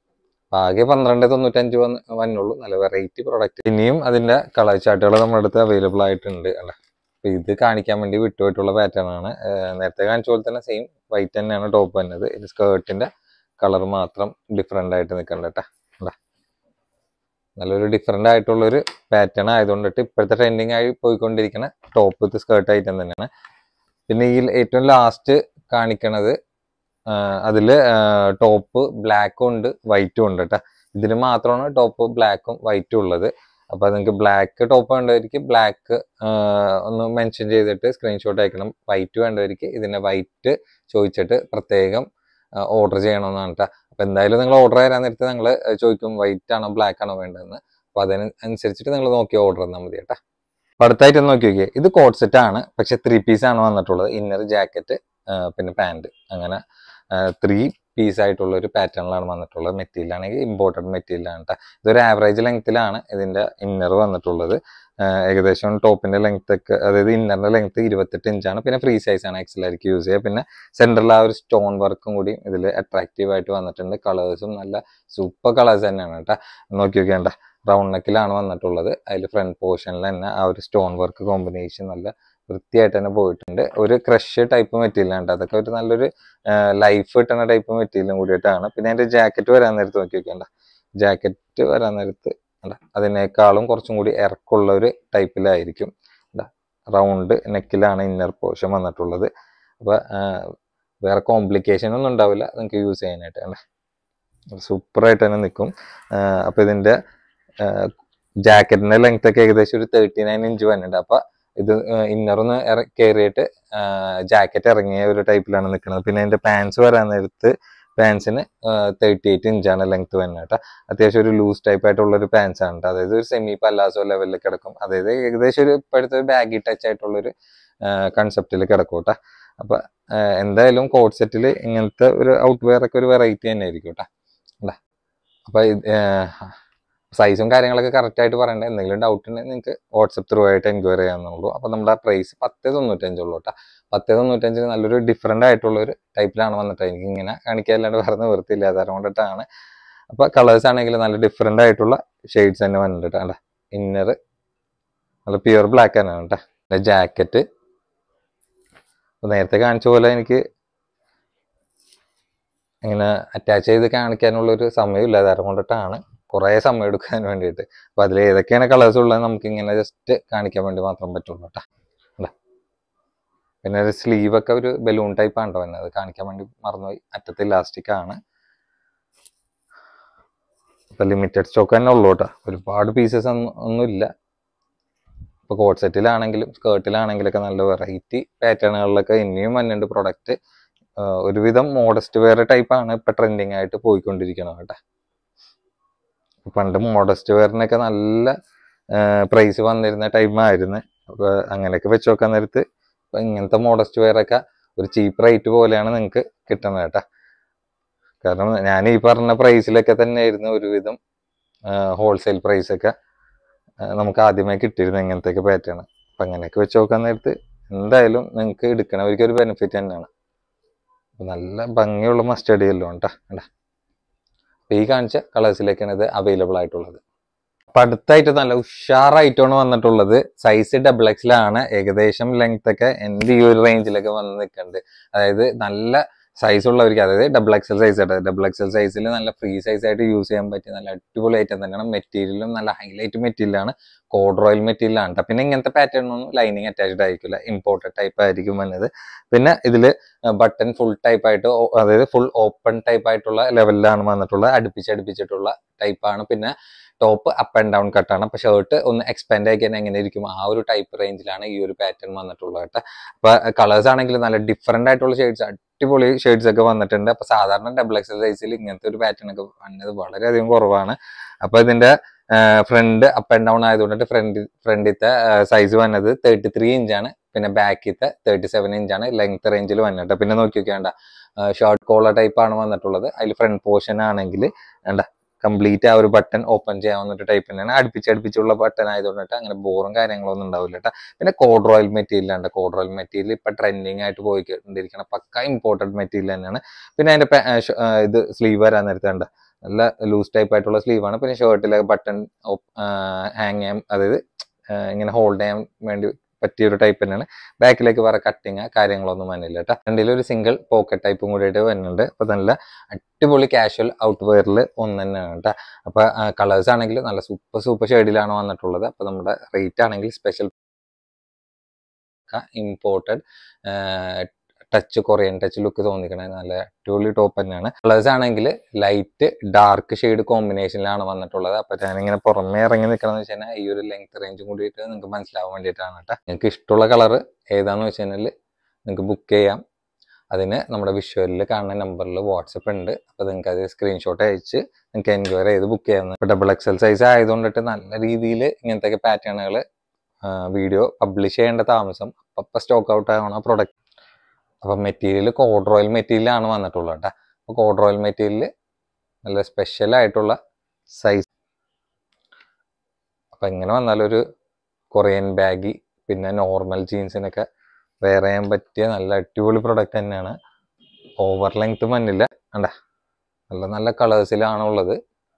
ആകെ പന്ത്രണ്ട് തൊണ്ണൂറ്റഞ്ച് വന്ന് വന്നുള്ളൂ നല്ല വെറൈറ്റി പ്രൊഡക്റ്റ് ഇനിയും അതിന്റെ കളർ ചാർട്ടുകൾ നമ്മുടെ അടുത്ത് അവൈലബിൾ ആയിട്ടുണ്ട് അല്ല അപ്പൊ ഇത് കാണിക്കാൻ വേണ്ടി വിട്ടുപോയിട്ടുള്ള പാറ്റേൺ ആണ് ഏർ നേരത്തെ കാണിച്ച പോലെ തന്നെ സെയിം വൈറ്റ് തന്നെയാണ് ടോപ്പ് വന്നത് ഇത് സ്കേർട്ടിന്റെ കളർ മാത്രം ഡിഫറെന്റ് ആയിട്ട് നിൽക്കണ്ട കേട്ടാ കണ്ടാ? നല്ലൊരു ഡിഫറെന്റ് ആയിട്ടുള്ള ഒരു പാറ്റേൺ ആയതുകൊണ്ടിട്ട് ഇപ്പോഴത്തെ ട്രെൻഡിങ് ആയി പോയിക്കൊണ്ടിരിക്കുന്ന ടോപ്പ് വിത്ത് സ്കേർട്ട് ഐറ്റം തന്നെയാണ് പിന്നെ ഈ ഏറ്റവും ലാസ്റ്റ് കാണിക്കണത് അതില് ടോപ്പ് ബ്ലാക്കും ഉണ്ട് വൈറ്റും ഉണ്ട് കേട്ടോ ഇതിന് മാത്രമാണ് ടോപ്പ് ബ്ലാക്കും വൈറ്റും ഉള്ളത് അപ്പൊ നിങ്ങൾക്ക് ബ്ലാക്ക് ടോപ്പ് വേണ്ടവർക്ക് ബ്ലാക്ക് ഒന്ന് മെൻഷൻ ചെയ്തിട്ട് സ്ക്രീൻഷോട്ട് അയക്കണം വൈറ്റ് വേണ്ടവർക്ക് ഇതിന്റെ വൈറ്റ് ചോദിച്ചിട്ട് പ്രത്യേകം ഓർഡർ ചെയ്യണമെന്നാണ് കേട്ടോ അപ്പൊ എന്തായാലും നിങ്ങൾ ഓർഡർ തരാൻ നേരത്തെ നിങ്ങൾ ചോദിക്കും വൈറ്റ് ആണോ ബ്ലാക്ക് ആണോ വേണ്ടതെന്ന് അപ്പൊ അതിനനുസരിച്ചിട്ട് നിങ്ങൾ നോക്കി ഓർഡർ തന്നാൽ മതി കേട്ടോ അപ്പൊ അടുത്തായിട്ട് ഒന്ന് നോക്കി നോക്കിയേ ഇത് കോട്ട് സെറ്റ് ആണ് പക്ഷെ ത്രീ പീസ് ആണ് വന്നിട്ടുള്ളത് ഇന്നർ ജാക്കറ്റ് പിന്നെ പാന്റ് അങ്ങനെ ത്രീ പീസ് ആയിട്ടുള്ള ഒരു പാറ്റേണിലാണ് വന്നിട്ടുള്ളത് മെറ്റീരിയൽ ആണെങ്കിൽ ഇമ്പോർട്ടഡ് മെറ്റീരിയൽ ആണ് കേട്ടോ ഇതൊരു ആവറേജ് ലെങ്ത്തിലാണ് ഇതിന്റെ ഇന്നർ വന്നിട്ടുള്ളത് ആഹ് ഏകദേശം ടോപ്പിന്റെ ലെങ്ത് ഒക്കെ അതായത് ഇന്നറിന്റെ ലെങ്ത് ഇരുപത്തെട്ട് ഇഞ്ചാണ് പിന്നെ ഫ്രീ സൈസ് ആണ് എക്സൽ ആയിരിക്കും യൂസ് ചെയ്യുക പിന്നെ സെന്ററിൽ ആ ഒരു സ്റ്റോൺ വർക്കും കൂടി ഇതിൽ അട്രാക്റ്റീവ് ആയിട്ട് വന്നിട്ടുണ്ട് കളേഴ്സും നല്ല സൂപ്പർ കളേഴ്സ് തന്നെയാണ് കേട്ടോ നോക്കി നോക്കിയാണ്ട റൗണ്ട് നെക്കിലാണ് വന്നിട്ടുള്ളത് അതിൽ ഫ്രണ്ട് പോർഷനിൽ തന്നെ ആ ഒരു സ്റ്റോൺ വർക്ക് കോമ്പിനേഷൻ നല്ല വൃത്തിയായിട്ട് തന്നെ പോയിട്ടുണ്ട് ഒരു ക്രഷ് ടൈപ്പ് മെറ്റീരിയൽ ആണ് അതൊക്കെ ഒരു നല്ലൊരു ലൈഫ് കിട്ടുന്ന ടൈപ്പ് മെറ്റീരിയലും കൂടിയിട്ടാണ് പിന്നെ അതിന്റെ ജാക്കറ്റ് വരാൻ നേരത്ത് നോക്കി നോക്കിയണ്ട ജാക്കറ്റ് വരാൻ നേരത്ത് കണ്ടോ? അതിനേക്കാളും കുറച്ചും കൂടി ഇറക്കമുള്ള ഒരു ടൈപ്പിലായിരിക്കും റൗണ്ട് നെക്കിലാണ് ഇന്നർ പോർഷൻ വന്നിട്ടുള്ളത് അപ്പൊ ആ, വേറെ കോംപ്ലിക്കേഷൻ ഒന്നും ഉണ്ടാവില്ല നിങ്ങൾക്ക് യൂസ് ചെയ്യാനായിട്ട് കണ്ടോ? സൂപ്പർ ആയിട്ട് തന്നെ നിൽക്കും അപ്പൊ ഇതിന്റെ ജാക്കറ്റിന്റെ ലെങ്ത് ഒക്കെ ഏകദേശം ഒരു തേർട്ടി നയൻ ഇഞ്ച് വരുന്നുണ്ട് അപ്പൊ ഇത് ഇന്നറൊന്ന് കയറിയിട്ട് ജാക്കറ്റ് ഇറങ്ങിയ ഒരു ടൈപ്പിലാണ് നിൽക്കുന്നത് പിന്നെ അതിന്റെ പാൻസ് വരാൻ നേരത്ത് പാൻസിന് തേർട്ടി എയ്റ്റ് ഇഞ്ചാണ് ലെങ്ത് വരുന്നത് കേട്ടോ അത്യാവശ്യം ഒരു ലൂസ് ടൈപ്പ് ആയിട്ടുള്ള ഒരു പാൻസ് ആണ് ട്ടോ. അതായത് ഒരു സെമി പല്ലാസോ ലെവലിൽ കിടക്കും അതായത് ഏകദേശം ഒരു ഇപ്പോഴത്തെ ഒരു ബാഗി ടച്ച് ആയിട്ടുള്ള ഒരു കൺസെപ്റ്റിൽ കിടക്കും കേട്ടോ അപ്പൊ ആ, എന്തായാലും കോഡ് സെറ്റിൽ ഇങ്ങനത്തെ ഒരു ഔട്ട് വെയർ ഒക്കെ ഒരു വെറൈറ്റി തന്നെ ആയിരിക്കും കേട്ടോ അല്ല അപ്പൊ സൈസും കാര്യങ്ങളൊക്കെ കറക്റ്റ് ആയിട്ട് പറയണ്ടേ എന്തെങ്കിലും ഡൗട്ട് ഉണ്ടെങ്കിൽ നിങ്ങൾക്ക് വാട്സപ്പ് ത്രൂ ആയിട്ട് എൻക്വയറി ചെയ്യാവുന്നുള്ളൂ അപ്പൊ നമ്മുടെ പ്രൈസ് പത്ത് തൊണ്ണൂറ്റഞ്ചുള്ളൂ കേട്ടോ പത്ത് തൊണ്ണൂറ്റഞ്ചിന് നല്ലൊരു ഡിഫറെന്റ് ആയിട്ടുള്ള ഒരു ടൈപ്പിലാണ് വന്നിട്ട് എനിക്ക് ഇങ്ങനെ കാണിക്കാല്ലാണ്ട് വേറെ നിവൃത്തിയില്ല അതുകൊണ്ടിട്ടാണ് അപ്പൊ കളേഴ്സ് ആണെങ്കിൽ നല്ല ഡിഫറെന്റ് ആയിട്ടുള്ള ഷെയ്ഡ്സ് തന്നെ വന്നിട്ട് കേട്ടോ ഇന്നർ നല്ല പ്യുവർ ബ്ലാക്ക് തന്നെയാണ് കേട്ടോ ജാക്കറ്റ് നേരത്തെ കാണിച്ച പോലെ എനിക്ക് ഇങ്ങനെ അറ്റാച്ച് ചെയ്ത് കാണിക്കാനുള്ള ഒരു സമയമില്ല അതുകൊണ്ട് കൊണ്ടിട്ടാണ് കുറേ സമയം എടുക്കാൻ വേണ്ടിയിട്ട് അപ്പൊ അതിൽ ഏതൊക്കെയാണ് കളേഴ്സ് ഉള്ളത് നമുക്ക് ഇങ്ങനെ ജസ്റ്റ് കാണിക്കാൻ വേണ്ടി മാത്രം പറ്റുള്ളൂ കേട്ടോ അല്ല പിന്നെ ഒരു സ്ലീവ് ഒക്കെ ഒരു ബലൂൺ ടൈപ്പ് ആണ് കേട്ടോ അത് കാണിക്കാൻ വേണ്ടി മറന്നുപോയി അറ്റത്ത് ഇലാസ്റ്റിക് ആണ് ഇപ്പൊ ലിമിറ്റഡ് സ്റ്റോക്ക് തന്നെ ഉള്ളൂ കേട്ടോ ഒരുപാട് പീസസ് ഒന്നും ഇല്ല ഇപ്പൊ കോട്ട് സെറ്റിലാണെങ്കിലും സ്കേർട്ടിലാണെങ്കിലൊക്കെ നല്ല വെറൈറ്റി പാറ്റേണുകളിലൊക്കെ ഇനിയും വന്നിട്ടുണ്ട് പ്രൊഡക്റ്റ് ഒരുവിധം മോഡസ്റ്റ് വെയർ ടൈപ്പ് ആണ് ഇപ്പൊ ട്രെൻഡിങ് ആയിട്ട് പോയിക്കൊണ്ടിരിക്കണം കേട്ടോ പണ്ട് മോഡസ്റ്റ് വെയറിനൊക്കെ നല്ല പ്രൈസ് വന്നിരുന്ന ടൈം ആയിരുന്നു അപ്പൊ അങ്ങനെയൊക്കെ വെച്ച് നോക്കാൻ നേരത്ത് ഇപ്പൊ ഇങ്ങനത്തെ മോഡസ്റ്റ് വെയർ ഒക്കെ ഒരു ചീപ്പ് റേറ്റ് പോലെയാണ് നിങ്ങൾക്ക് കിട്ടുന്നത് കേട്ടോ കാരണം ഞാൻ ഈ പറഞ്ഞ പ്രൈസിലൊക്കെ തന്നെയായിരുന്നു ഒരുവിധം ഹോൾസെയിൽ പ്രൈസൊക്കെ നമുക്ക് ആദ്യമായി കിട്ടിയിരുന്നത് ഇങ്ങനത്തെയൊക്കെ പാറ്റേൺ അപ്പം അങ്ങനെയൊക്കെ വെച്ച് നോക്കാൻ നേരത്ത് എന്തായാലും നിങ്ങൾക്ക് എടുക്കണവർക്ക് ഒരു ബെനിഫിറ്റ് തന്നെയാണ് അപ്പൊ നല്ല ഭംഗിയുള്ള മസ്റ്റഡി എല്ലാം കേട്ടോ കണ്ടാ അപ്പൊ ഈ കാണിച്ച കളേഴ്സിലേക്കാണ് ഇത് അവൈലബിൾ ആയിട്ടുള്ളത് അപ്പൊ അടുത്തായിട്ട് നല്ല ഉഷാറായിട്ടാണ് വന്നിട്ടുള്ളത് സൈസ് ഡബിൾ എക്സിലാണ് ഏകദേശം ലെങ്ത് ഒക്കെ എൻ്റെ ഈ ഒരു റേഞ്ചിലൊക്കെ വന്ന് നിൽക്കുന്നുണ്ട് അതായത് നല്ല സൈസ് ഉള്ളവർക്ക് അതായത് ഡബിൾ എക്സൽ സൈസ് ആയിട്ട് ഡബിൾ എക്സൽ സൈസിൽ നല്ല ഫ്രീ സൈസ് ആയിട്ട് യൂസ് ചെയ്യാൻ പറ്റിയ നല്ല അടിപൊളി ഐറ്റം തന്നെയാണ് മെറ്റീരിയലും നല്ല ഹൈലൈറ്റ് മെറ്റീരിയലാണ് കോഡ്രോയിൽ മെറ്റീരിയലാണ് ട്ടോ. പിന്നെ ഇങ്ങനത്തെ പാറ്റേൺ ഒന്നും ലൈനിങ് അറ്റാച്ച്ഡ് ആയിരിക്കില്ല ഇമ്പോർട്ടഡ് ടൈപ്പ് ആയിരിക്കും വന്നത് പിന്നെ ഇതിൽ ബട്ടൺ ഫുൾ ടൈപ്പ് ആയിട്ട് ഓ- അതായത് ഫുൾ ഓപ്പൺ ടൈപ്പ് ആയിട്ടുള്ള ലെവലിലാണ് വന്നിട്ടുള്ളത് അടുപ്പിച്ച് അടുപ്പിച്ചിട്ടുള്ള ടൈപ്പാണ് പിന്നെ ടോപ്പ് അപ്പ് ആൻഡ് ഡൗൺ കട്ടാണ് അപ്പൊ ഷർട്ട് ഒന്ന് എക്സ്പാൻഡ് ആക്കിയാൽ എങ്ങനെ ഇരിക്കും ആ ഒരു ടൈപ്പ് റേഞ്ചിലാണ് ഈ ഒരു പാറ്റേൺ വന്നിട്ടുള്ളത് കേട്ടോ അപ്പൊ കളേഴ്സ് ആണെങ്കിൽ നല്ല ഡിഫറെന്റ് ആയിട്ടുള്ള ഷെയ്ഡ്സ് അടിപൊളി ഷെയ്ഡ്സ് ഒക്കെ വന്നിട്ടുണ്ട് അപ്പൊ സാധാരണ ഡബിൾ എക്സൽ സൈസിൽ ഇങ്ങനത്തെ ഒരു പാറ്റേൺ ഒക്കെ വന്നത് വളരെയധികം കുറവാണ് അപ്പൊ ഇതിന്റെ ഫ്രണ്ട് അപ്പ് ആൻഡ് ഡൗൺ ആയതുകൊണ്ട് ഫ്രണ്ട് ഫ്രണ്ടിലത്തെ സൈസ് വന്നത് തേർട്ടി ത്രീ ഇഞ്ചാണ് പിന്നെ ബാക്കിലത്തെ തേർട്ടി സെവൻ ഇഞ്ചാണ് ലെങ്ത് റേഞ്ചിൽ വന്നിട്ട് പിന്നെ നോക്കി നോക്കിയാണ്ട ഷോർട്ട് കോളർ ടൈപ്പ് ആണ് വന്നിട്ടുള്ളത് അതിൽ ഫ്രണ്ട് പോർഷൻ ആണെങ്കിൽ വേണ്ട കംപ്ലീറ്റ് ആ ഒരു ബട്ടൺ ഓപ്പൺ ചെയ്യാവുന്ന ഒരു ടൈപ്പ് തന്നെയാണ് അടുപ്പിച്ച് അടുപ്പിച്ചുള്ള ബട്ടൺ ആയതുകൊണ്ടിട്ട് അങ്ങനെ ബോറും കാര്യങ്ങളൊന്നും ഉണ്ടാവില്ല കേട്ടോ പിന്നെ കോഡ് റോയൽ മെറ്റീരിയൽ ഉണ്ട് കോഡ് റോയൽ മെറ്റീരിയൽ ഇപ്പൊ ട്രെൻഡിങ് ആയിട്ട് പോയിക്കൊണ്ടിരിക്കണം പക്ക ഇമ്പോർട്ടൻറ്റ് മെറ്റീരിയൽ തന്നെയാണ് പിന്നെ അതിന്റെ പെ- ആ, ഷ- ആ, ഇത് സ്ലീവ് വരാൻ നേരത്തെ ഉണ്ട് നല്ല ലൂസ് ടൈപ്പ് ആയിട്ടുള്ള സ്ലീവ് ആണ് പിന്നെ ഷർട്ടിലെ ബട്ടൺ ഹാങ് ചെയ്യാൻ അതായത് ആ, ഇങ്ങനെ ഹോൾഡ് ചെയ്യാൻ വേണ്ടി പറ്റിയ ഒരു ടൈപ്പ് തന്നെയാണ് ബാക്കിലേക്ക് വേറെ കട്ടിങ് കാര്യങ്ങളൊന്നും വന്നില്ല കേട്ടോ രണ്ടിൽ ഒരു സിംഗിൾ പോക്കറ്റ് ടൈപ്പും കൂടിയിട്ട് വരുന്നുണ്ട് അപ്പൊ നല്ല അടിപൊളി കാഷ്വൽ ഔട്ട് വെയറിൽ ഒന്ന് തന്നെയാണ് കേട്ടോ അപ്പൊ കളേഴ്സ് ആണെങ്കിൽ നല്ല സൂപ്പർ സൂപ്പർ ഷെയ്ഡിലാണ് വന്നിട്ടുള്ളത് അപ്പൊ നമ്മുടെ റേറ്റ് ആണെങ്കിൽ special imported touch Korean touch look തോന്നിക്കണേ നല്ല അടിപൊളി ടോപ്പ് തന്നെയാണ് കളേഴ്സ് ആണെങ്കിൽ ലൈറ്റ് ഡാർക്ക് ഷെയ്ഡ് കോമ്പിനേഷനിലാണ് വന്നിട്ടുള്ളത് അപ്പൊ ഞാനിങ്ങനെ പുറമേ ഇറങ്ങി നിൽക്കണമെന്ന് വെച്ച് കഴിഞ്ഞാൽ ഈ ഒരു ലെങ്ത് റേഞ്ചും കൂടിയിട്ട് നിങ്ങൾക്ക് മനസ്സിലാവാൻ വേണ്ടിയിട്ടാണ് കേട്ടോ നിങ്ങൾക്ക് ഇഷ്ടമുള്ള കളർ ഏതാന്ന് വെച്ച് കഴിഞ്ഞാൽ നിങ്ങൾക്ക് ബുക്ക് ചെയ്യാം അതിന് നമ്മുടെ വിഷ്വലിൽ കാണുന്ന നമ്പറിൽ വാട്സപ്പ് ഉണ്ട് അപ്പോൾ നിങ്ങൾക്ക് അത് സ്ക്രീൻഷോട്ട് അയച്ച് നിങ്ങൾക്ക് എൻക്വയറി ചെയ്ത് ബുക്ക് ചെയ്യാവുന്ന ഇപ്പോൾ ഡബിൾ എക്സൽ സൈസ് ആയതുകൊണ്ടിട്ട് നല്ല രീതിയിൽ ഇങ്ങനത്തെ പാറ്റേണുകൾ വീഡിയോ പബ്ലിഷ് ചെയ്യേണ്ട താമസം അപ്പം സ്റ്റോക്ക് ഔട്ട് ആവണ പ്രൊഡക്റ്റ് അപ്പം മെറ്റീരിയൽ കോഡ് റോയൽ മെറ്റീരിയലാണ് വന്നിട്ടുള്ളത് കേട്ടോ അപ്പോൾ കോഡ് റോയൽ മെറ്റീരിയൽ നല്ല സ്പെഷ്യൽ ആയിട്ടുള്ള സൈസ് അപ്പം ഇങ്ങനെ വന്നാലൊരു കൊറിയൻ ബാഗി പിന്നെ നോർമൽ ജീൻസിനൊക്കെ വെയർ ചെയ്യാൻ പറ്റിയ നല്ല അടിപൊളി പ്രൊഡക്റ്റ് തന്നെയാണ് ഓവർ ലെങ്ത് മഞ്ഞില്ല കണ്ട നല്ല നല്ല കളേഴ്സിലാണ് ഉള്ളത്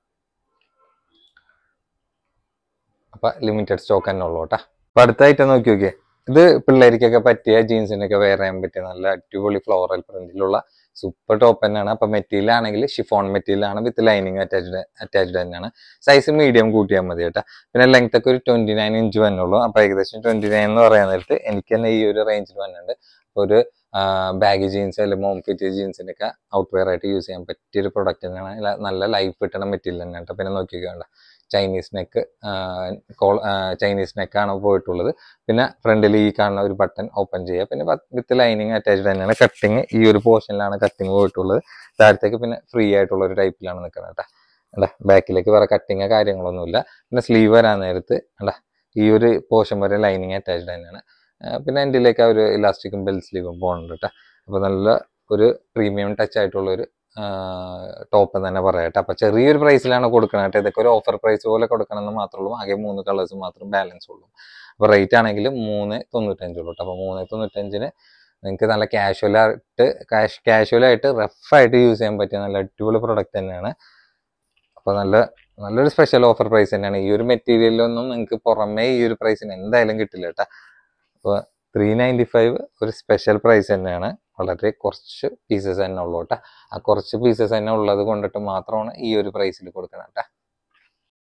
അപ്പൊ ലിമിറ്റഡ് സ്റ്റോക്ക് തന്നെ ഉള്ളൂ കേട്ടാ അപ്പൊ അടുത്ത ഐറ്റം നോക്കി നോക്കിയേ ഇത് പിള്ളേർക്കൊക്കെ പറ്റിയ ജീൻസിനൊക്കെ വെയർ ചെയ്യാൻ പറ്റിയ നല്ല അടിപൊളി ഫ്ലോറൽ പ്രിന്റിലുള്ള സൂപ്പർ ടോപ്പ് തന്നെയാണ് അപ്പൊ മെറ്റീരിയൽ ആണെങ്കിൽ ഷിഫോൺ മെറ്റീരിയൽ ആണ് വിത്ത് ലൈനിങ് അറ്റാച്ച്ഡ് അറ്റാച്ച്ഡ് തന്നെയാണ് സൈസ് മീഡിയം കൂട്ടിയാൽ മതി കേട്ടോ പിന്നെ ലെങ്ത് ഒക്കെ ഒരു ട്വന്റി നയൻ ഇഞ്ച് വന്നുള്ളൂ അപ്പൊ ഏകദേശം ട്വന്റി നയൻ എന്ന് പറയാൻ നേരത്ത് എനിക്ക് തന്നെ ഈ ഒരു റേഞ്ചിൽ വന്നിട്ടുണ്ട് ഒരു ബാഗി ജീൻസ് അല്ലെങ്കിൽ മോം ഫിറ്റ് ജീൻസിനൊക്കെ ഔട്ട് വെയർ ആയിട്ട് യൂസ് ചെയ്യാൻ പറ്റിയ ഒരു പ്രൊഡക്റ്റ് തന്നെയാണ് ല- നല്ല ലൈഫ് കിട്ടുന്ന മെറ്റീരിയൽ തന്നെയാണ് ട്ടോ. പിന്നെ നോക്കിക്കേണ്ട ചൈനീസ് നെക്ക് കോൾ ചൈനീസ് നെക്കാണ് പോയിട്ടുള്ളത് പിന്നെ ഫ്രണ്ടിൽ ഈ കാണുന്ന ഒരു ബട്ടൺ ഓപ്പൺ ചെയ്യുക പിന്നെ വിത്ത് ലൈനിങ് അറ്റാച്ച്ഡ് തന്നെയാണ് കട്ടിങ് ഈ ഒരു പോർഷനിലാണ് കട്ടിങ് പോയിട്ടുള്ളത് താഴത്തേക്ക് പിന്നെ ഫ്രീ ആയിട്ടുള്ള ഒരു ടൈപ്പിലാണ് നിൽക്കുന്നത് കേട്ടോ അല്ല ബാക്കിലേക്ക് വേറെ കട്ടിങ് കാര്യങ്ങളൊന്നുമില്ല പിന്നെ സ്ലീവ് വരാൻ നേരത്ത് അല്ല ഈ ഒരു പോർഷൻ വരെ ലൈനിങ് അറ്റാച്ച്ഡ് തന്നെയാണ് ആ, പിന്നെ എൻ്റെലേക്ക് ആ ഒരു ഇലാസ്റ്റിക്കും ബെൽ സ്ലീവും പോകുന്നുണ്ട് കേട്ടോ അപ്പോൾ നല്ല ഒരു പ്രീമിയം ടച്ച് ആയിട്ടുള്ള ഒരു ടോപ്പ് തന്നെ പറയട്ടെ അപ്പോൾ ചെറിയൊരു പ്രൈസിലാണ് കൊടുക്കുന്നത് കേട്ടോ ഇതൊക്കെ ഒരു ഓഫർ പ്രൈസ് പോലെ കൊടുക്കണമെന്ന് മാത്രമേ ഉള്ളൂ ആകെ മൂന്ന് കളേഴ്സ് മാത്രം ബാലൻസ് ഉള്ളൂ അപ്പോൾ റേറ്റ് ആണെങ്കിൽ മൂന്ന് തൊണ്ണൂറ്റഞ്ചുള്ളൂ കേട്ടോ അപ്പോൾ മൂന്ന് തൊണ്ണൂറ്റഞ്ചിന് നിങ്ങൾക്ക് നല്ല കാഷ്വൽ ആയിട്ട് കാഷ് കാഷ്വൽ ആയിട്ട് റഫ് ആയിട്ട് യൂസ് ചെയ്യാൻ പറ്റിയ നല്ല അടിപൊളി പ്രൊഡക്റ്റ് തന്നെയാണ് അപ്പോൾ നല്ല നല്ലൊരു സ്പെഷ്യൽ ഓഫർ പ്രൈസ് തന്നെയാണ് ഈ ഒരു മെറ്റീരിയലൊന്നും നിങ്ങൾക്ക് പുറമേ ഈ ഒരു പ്രൈസിന് എന്തായാലും കിട്ടില്ല കേട്ടോ അപ്പോൾ ത്രീ നയൻറ്റി ഫൈവ് ഒരു സ്പെഷ്യൽ പ്രൈസ് തന്നെയാണ് വളരെ കുറച്ച് പീസസ് തന്നെ ഉള്ളൂ കേട്ടോ ആ കുറച്ച് പീസസ് തന്നെ ഉള്ളത് കൊണ്ടിട്ട് മാത്രമാണ് ഈ ഒരു പ്രൈസിൽ കൊടുക്കുന്നത് കേട്ടോ